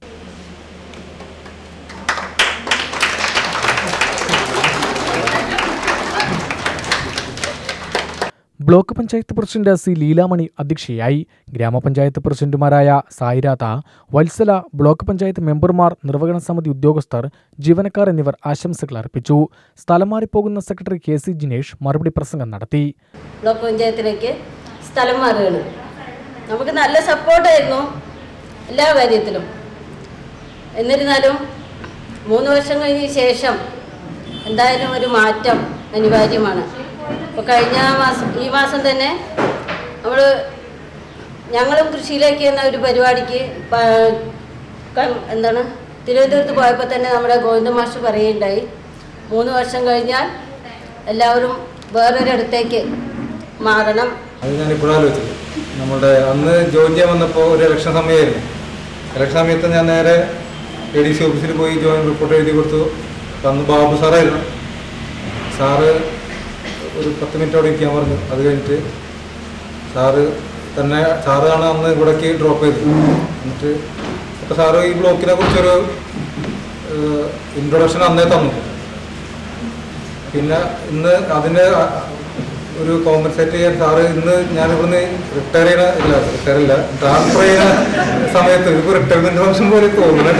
block panchayat president C Leelamani അധ്യക്ഷയായി ഗ്രാമപഞ്ചായത്ത് പ്രസിഡന്റുമാരായ സായിരാത്ത വത്സല ബ്ലോക്ക് പഞ്ചായത്ത് മെമ്പർമാർ നിർവഹണ സമിതി ഉദ്യോഗസ്ഥർ ജീവനക്കാർ എന്നിവർ ആശംസകൾ അർപ്പിച്ചു സ്ഥലം മാറിപ്പോകുന്ന സെക്രട്ടറി കെ സി ജിനേഷ് മറുപടി പ്രസംഗം നടത്തി ബ്ലോക്ക് പഞ്ചായത്തിലേക്ക് സ്ഥലം മാറുകയാണ് നമുക്ക് നല്ല സപ്പോർട്ടായിരുന്നു എല്ലാ കാര്യത്തിലും എന്നിരുന്നാലും മൂന്ന് വർഷം കഴിഞ്ഞ ശേഷം എന്തായാലും ഒരു മാറ്റം അനിവാര്യമാണ് അപ്പോൾ കഴിഞ്ഞ മാസം ഈ മാസം തന്നെ നമ്മൾ ഞങ്ങളും കൃഷിയിലേക്ക് എന്ന ഒരു പരിപാടിക്ക് പ- ക- എന്താണ് തിരുവനന്തപുരത്ത് പോയപ്പോൾ തന്നെ നമ്മുടെ ഗോവിന്ദ മാഷ് പറയുകയുണ്ടായി മൂന്ന് വർഷം കഴിഞ്ഞാൽ എല്ലാവരും വേറൊരിടത്തേക്ക് മാറണം അത് ഞാൻ ഇപ്പോഴും ആലോചിച്ചത് നമ്മുടെ അന്ന് ജോയിൻ ചെയ്യാൻ വന്നപ്പോൾ ഒരു ഇലക്ഷൻ സമയമായിരുന്നു ഇലക്ഷൻ സമയത്ത് ഞാൻ നേരെ എ ഡി സി ഓഫീസിൽ പോയി ജോയിൻ റിപ്പോർട്ട് എഴുതി കൊടുത്തു അപ്പം അന്ന് ബാബു സാറായിരുന്നു സാറ് ഒരു പത്ത് മിനിറ്റ് അവിടെ ഇരിക്കാൻ പറഞ്ഞു അത് കഴിഞ്ഞിട്ട് സാറ് തന്നെ സാറാണ് അന്ന് ഇവിടേക്ക് ഡ്രോപ്പ് ചെയ്തത് എന്നിട്ട് അപ്പോൾ സാറ് ഈ ബ്ലോക്കിനെ കുറിച്ചൊരു ഇൻട്രൊഡക്ഷൻ അന്നേ തന്നു പിന്നെ ഇന്ന് അതിന് അ- ഒരു കോമ്പൻസേറ്റ് ചെയ്യാൻ സാറ് ഇന്ന് ഞാൻ ഇവിടുന്ന് റിട്ടയർ ചെയ്യണ ഇല്ല റിട്ടയർ ഇല്ല ട്രാൻസ്ഫർ ചെയ്യുന്ന സമയത്ത് ഇതിപ്പോ റിട്ടയർമെന്റ് ഫംഗ്ഷൻ പോലെ തോന്നുന്നുണ്ട്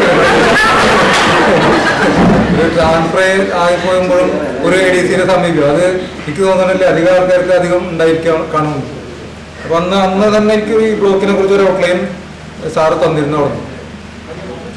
ഒരു ട്രാൻസ്ഫർ ആയി പോകുമ്പോഴും ഒരു എ ഡി സിനെ സമീപിക്കും അത് എനിക്ക് തോന്നുന്നില്ല അധികം ആൾക്കാർക്ക് അധികം ഉണ്ടായിരിക്കാം കാണുന്നുണ്ട് അപ്പൊ അന്ന് അന്ന് തന്നെ എനിക്ക് ഈ ബ്ലോക്കിനെ കുറിച്ച് ഒരു ഔട്ട്ലൈൻ സാറ് തന്നിരുന്നു അവിടെ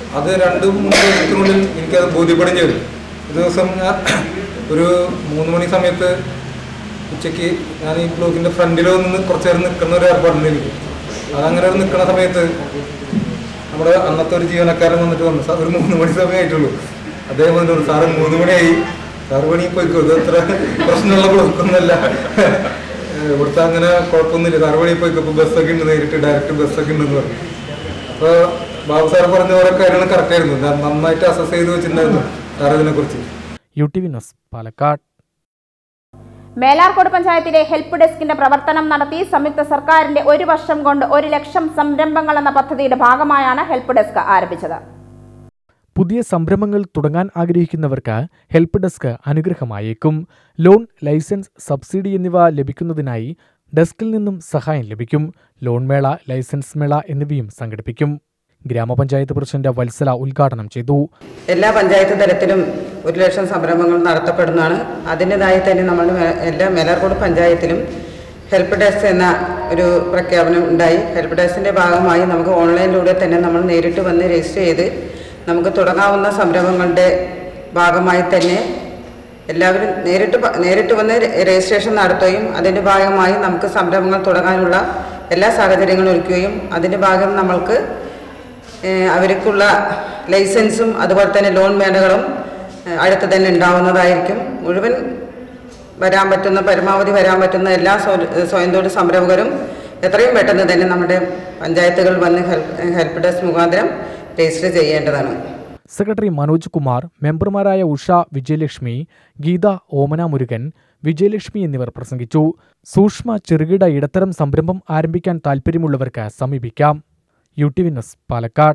അത് രണ്ട് മൂന്ന് ദിവസത്തിനുള്ളിൽ എനിക്കത് ബോധ്യപ്പെടുകയും ചെയ്തു ഒരു ദിവസം ഞാൻ ഒരു മൂന്ന് മണി സമയത്ത് ഉച്ചയ്ക്ക് ഞാൻ ഈ ബ്ലോക്കിൻ്റെ ഫ്രണ്ടിൽ നിന്ന് കുറച്ച് നേരം നിൽക്കുന്ന ഒരു ഏർപ്പാടുണ്ട് എനിക്ക് അതങ്ങനെ ഒരു നിൽക്കുന്ന സമയത്ത് നമ്മുടെ അന്നത്തെ ഒരു ജീവനക്കാരൻ വന്നിട്ട് വന്നു "സാർ, ഒരു മൂന്ന് മണി സമയമായിട്ടുള്ളൂ അദ്ദേഹം വന്നിട്ട് പറഞ്ഞു, സാറ് മൂന്ന് മണിയായി സാറ് പണി പോയിക്കോ ഇത് അത്ര പ്രശ്നമുള്ള ബ്ലോക്കൊന്നുമല്ല ഏഹ് ഇവിടുത്തെ അങ്ങനെ കുഴപ്പമൊന്നുമില്ല സാറ് പണി പോയിക്കോ ഇപ്പോൾ ബസ്സൊക്കെ ഉണ്ട് നേരിട്ട് ഡയറക്റ്റ് ബസ്സൊക്കെ ഉണ്ടെന്ന് പറഞ്ഞു അപ്പോൾ ബാബു സാർ പറഞ്ഞ ഓരോ കാര്യങ്ങൾ കറക്റ്റായിരുന്നു ഞാൻ നന്നായിട്ട് അസസ് ചെയ്ത് വെച്ചിട്ടുണ്ടായിരുന്നു സാർ ഇതിനെക്കുറിച്ച് U T V news Palakkad Melarcode പഞ്ചായത്തിലെ ഹെൽപ്പ് ഡെസ്കിന്റെ പ്രവർത്തനം നടത്തി സംയുക്ത സർക്കാരിന്റെ ഒരു വർഷം കൊണ്ട് ഒരു ലക്ഷം സംരംഭങ്ങൾ എന്ന പദ്ധതിയുടെ ഭാഗമായാണ് ഹെൽപ്പ് ഡെസ്ക് ആരംഭിച്ചത് പുതിയ സംരംഭങ്ങൾ തുടങ്ങാൻ ആഗ്രഹിക്കുന്നവർക്ക് ഹെൽപ്പ് ഡെസ്ക് അനുഗ്രഹമായേക്കും ലോൺ ലൈസൻസ് സബ്സിഡി എന്നിവ ലഭിക്കുന്നതിനായി ഡെസ്കിൽ നിന്നും സഹായം ലഭിക്കും ലോൺ മേള ലൈസൻസ് മേള എന്നിവയും സംഘടിപ്പിക്കും ഗ്രാമപഞ്ചായത്ത് പ്രസിഡന്റ് വത്സല ഉദ്ഘാടനം ചെയ്തു എല്ലാ പഞ്ചായത്ത് തലത്തിലും ഒരു ലക്ഷം സംരംഭങ്ങൾ നടത്തപ്പെടുന്നതാണ് അതിൻ്റെതായി തന്നെ നമ്മൾ മെ- എല്ലാ മേലാർക്കോട് പഞ്ചായത്തിലും ഹെൽപ്പ് ഡെസ്ക് എന്ന ഒരു പ്രഖ്യാപനം ഉണ്ടായി ഹെൽപ്പ് ഡെസ്കിൻ്റെ ഭാഗമായി നമുക്ക് ഓൺലൈനിലൂടെ തന്നെ നമ്മൾ നേരിട്ട് വന്ന് രജിസ്റ്റർ ചെയ്ത് നമുക്ക് തുടങ്ങാവുന്ന സംരംഭങ്ങളുടെ ഭാഗമായി തന്നെ എല്ലാവരും നേരിട്ട് പ- നേരിട്ട് വന്ന് രെ- രജിസ്ട്രേഷൻ നടത്തുകയും അതിൻ്റെ ഭാഗമായി നമുക്ക് സംരംഭങ്ങൾ തുടങ്ങാനുള്ള എല്ലാ സാഹചര്യങ്ങളും ഒരുക്കുകയും അതിൻ്റെ ഭാഗം നമ്മൾക്ക് ഏഹ് അവർക്കുള്ള ലൈസൻസും അതുപോലെ തന്നെ ലോൺ മേളകളും ഏഹ് അടുത്ത് തന്നെ ഉണ്ടാവുന്നതായിരിക്കും മുഴുവൻ വരാൻ പറ്റുന്ന പരമാവധി വരാൻ പറ്റുന്ന എല്ലാ സ്വ- സ്വയം തൊഴിൽ സംരംഭകരും എത്രയും പെട്ടെന്ന് തന്നെ നമ്മുടെ പഞ്ചായത്തുകൾ വന്ന് ഹെൽപ്പ് ഹെൽപ്പ് ഡെസ്ക് മുഖാന്തരം രജിസ്റ്റർ ചെയ്യേണ്ടതാണ് സെക്രട്ടറി മനോജ് കുമാർ മെമ്പർമാരായ ഉഷ വിജയലക്ഷ്മി ഗീത ഓമന മുരുകൻ വിജയലക്ഷ്മി എന്നിവർ പ്രസംഗിച്ചു സൂക്ഷ്മ ചെറുകിട ഇടത്തരം സംരംഭം ആരംഭിക്കാൻ താൽപ്പര്യമുള്ളവർക്ക് സമീപിക്കാം U T V news Palakkad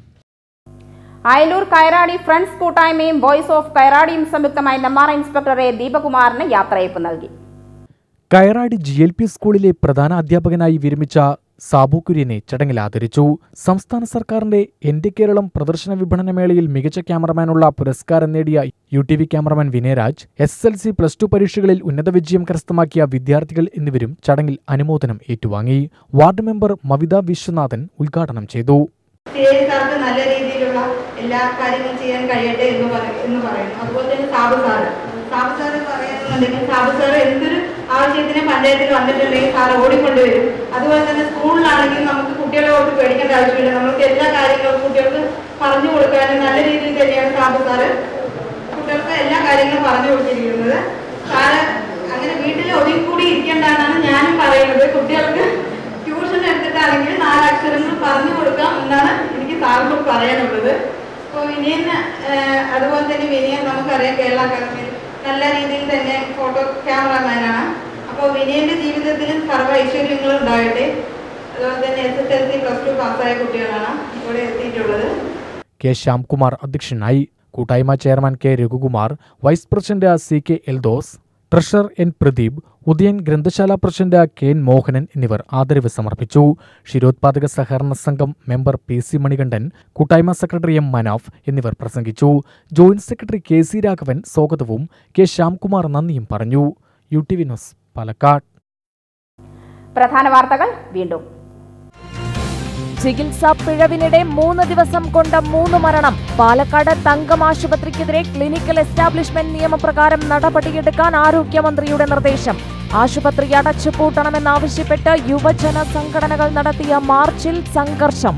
Ayalur Kayaradi friends കൂട്ടായ്മയും വോയിസ് ഓഫ് കയറാടിയും സംയുക്തമായി നെമ്മാറ ഇൻസ്പെക്ടർ എ ദീപകുമാറിന് യാത്രയയപ്പ് നൽകി കയറാടി ജി എൽ പി സ്കൂളിലെ പ്രധാന അധ്യാപകനായി വിരമിച്ച സാബു കുര്യനെ ചടങ്ങിൽ ആദരിച്ചു സംസ്ഥാന സർക്കാരിന്റെ എന്റെ കേരളം പ്രദർശന വിപണന മേളയിൽ മികച്ച ക്യാമറമാനുള്ള പുരസ്കാരം നേടിയ U T V cameraman Vinayaraj S L C plus two പരീക്ഷകളിൽ ഉന്നത വിജയം കരസ്ഥമാക്കിയ വിദ്യാർത്ഥികൾ എന്നിവരും ചടങ്ങിൽ അനുമോദനം ഏറ്റുവാങ്ങി വാർഡ് മെമ്പർ മവിത വിശ്വനാഥൻ ഉദ്ഘാടനം ചെയ്തു സി ഐ സാർക്ക് നല്ല രീതിയിലുള്ള എല്ലാ കാര്യങ്ങളും ചെയ്യാൻ കഴിയട്ടെ എന്ന് പറ- എന്ന് പറയുന്നു അതുപോലെ തന്നെ സാബു സാറ് സാബു സാറ് പറയുന്നുണ്ടെങ്കിൽ സാബു സാറ് എന്തൊരു ആവശ്യത്തിന് പഞ്ചായത്തിൽ വന്നിട്ടുണ്ടെങ്കിൽ സാർ ഓടിക്കൊണ്ടുവരും അതുപോലെ തന്നെ സ്കൂളിലാണെങ്കിൽ നമുക്ക് കുട്ടികളെ ഓർത്ത് പേടിക്കേണ്ട ആവശ്യമില്ല നമുക്ക് എല്ലാ കാര്യങ്ങളും കുട്ടികൾക്ക് പറഞ്ഞു കൊടുക്കാനും നല്ല രീതിയിൽ തന്നെയാണ് സാബു സാറ് കുട്ടികൾക്ക് എല്ലാ കാര്യങ്ങളും പറഞ്ഞു കൊടുത്തിരിക്കുന്നത് സാറ് അങ്ങനെ വീട്ടിൽ ഒതുങ്ങിക്കൂടി ഇരിക്കേണ്ടെന്നാണ് ഞാനും പറയുന്നത് കുട്ടികൾക്ക് ട്യൂഷൻ എടുത്തിട്ടാണെങ്കിൽ നാല് അക്ഷരങ്ങൾ പറഞ്ഞു കൊടുക്കാം എന്നാണ് എനിക്ക് സാറിനോട് പറയാനുള്ളത് അപ്പോൾ വിനയൻ ഏഹ്, അതുപോലെ തന്നെ വിനയൻ നമുക്കറിയാം കേരള അക്കാദമിയിൽ നല്ല രീതിയിൽ തന്നെ ഫോട്ടോ ക്യാമറാമാനാണ് അപ്പോൾ വിനയന്റെ ജീവിതത്തിലും സർവ്വ ഐശ്വര്യങ്ങളും ഉണ്ടാകട്ടെ അതുപോലെ തന്നെ S S L C plus two പാസ്സായ കുട്ടികളാണ് ഇവിടെ എത്തിയിട്ടുള്ളത് കെ ശ്യാംകുമാർ അധ്യക്ഷനായി കൂട്ടായ്മ chairman K Raghukumar vice president C K Eldhose treasurer N Pradeep Udayan ഗ്രന്ഥശാല പ്രസിഡന്റ് കെ എൻ മോഹനൻ എന്നിവർ ആദരവ് സമർപ്പിച്ചു ക്ഷീരോത്പാദക സഹകരണ സംഘം മെമ്പർ പി സി മണികണ്ഠൻ കൂട്ടായ്മ സെക്രട്ടറി എം മനാഫ് എന്നിവർ പ്രസംഗിച്ചു joint secretary K C Raghavan സ്വാഗതവും കെ ശ്യാംകുമാർ നന്ദിയും പറഞ്ഞു U T V news Palakkad പ്രധാന വാർത്തകൾ വീണ്ടും ചികിത്സാ പിഴവിനിടെ മൂന്ന് ദിവസം കൊണ്ട് മൂന്ന് മരണം പാലക്കാട് തങ്കം ആശുപത്രിക്കെതിരെ ക്ലിനിക്കൽ എസ്റ്റാബ്ലിഷ്മെന്റ് നിയമപ്രകാരം നടപടിയെടുക്കാൻ ആരോഗ്യമന്ത്രിയുടെ നിർദ്ദേശം ആശുപത്രി അടച്ചുപൂട്ടണമെന്നാവശ്യപ്പെട്ട് യുവജന സംഘടനകൾ നടത്തിയ മാർച്ചിൽ സംഘർഷം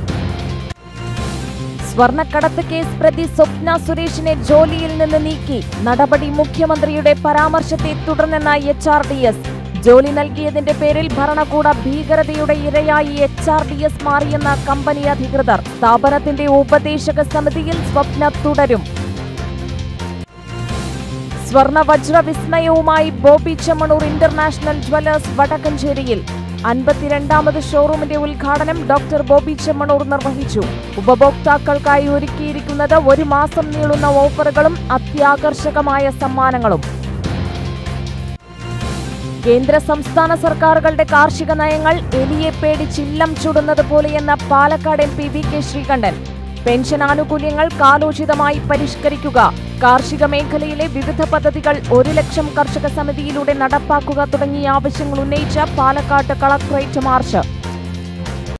സ്വർണ്ണക്കടത്ത് കേസ് പ്രതി സ്വപ്ന സുരേഷിനെ ജോലിയിൽ നിന്ന് നീക്കി നടപടി മുഖ്യമന്ത്രിയുടെ പരാമർശത്തെ തുടർന്നെന്ന എച്ച് ആർ ഡി എസ് ജോലി നൽകിയതിന്റെ പേരിൽ ഭരണകൂട ഭീകരതയുടെ ഇരയായി എച്ച് ആർ ഡി എസ് മാറിയെന്ന കമ്പനി അധികൃതർ സ്ഥാപനത്തിന്റെ ഉപദേശക സമിതിയിൽ സ്വപ്ന തുടരും സ്വർണ വജ്ര വിസ്മയവുമായി ബോബി ചെമ്മണൂർ ഇന്റർനാഷണൽ ജ്വല്ലേഴ്സ് വടക്കഞ്ചേരിയിൽ അൻപത്തിരണ്ടാമത് ഷോറൂമിന്റെ ഉദ്ഘാടനം ഡോക്ടർ ബോബി ചെമ്മണൂർ നിർവഹിച്ചു ഉപഭോക്താക്കൾക്കായി ഒരുക്കിയിരിക്കുന്നത് ഒരു മാസം നീളുന്ന ഓഫറുകളും അത്യാകർഷകമായ സമ്മാനങ്ങളും കേന്ദ്ര സംസ്ഥാന സർക്കാരുകളുടെ കാർഷിക നയങ്ങൾ എലിയെ പേടിച്ചില്ലം ചുടുന്നത് പോലെയെന്ന Palakkad M P V K Sreekandan pension ആനുകൂല്യങ്ങൾ കാലോചിതമായി പരിഷ്കരിക്കുക കാർഷിക മേഖലയിലെ വിവിധ പദ്ധതികൾ ഒരു ലക്ഷം കർഷക സമിതിയിലൂടെ നടപ്പാക്കുക തുടങ്ങിയ ആവശ്യങ്ങൾ ഉന്നയിച്ച പാലക്കാട്ട് കളക്ടറേറ്റ് മാർച്ച്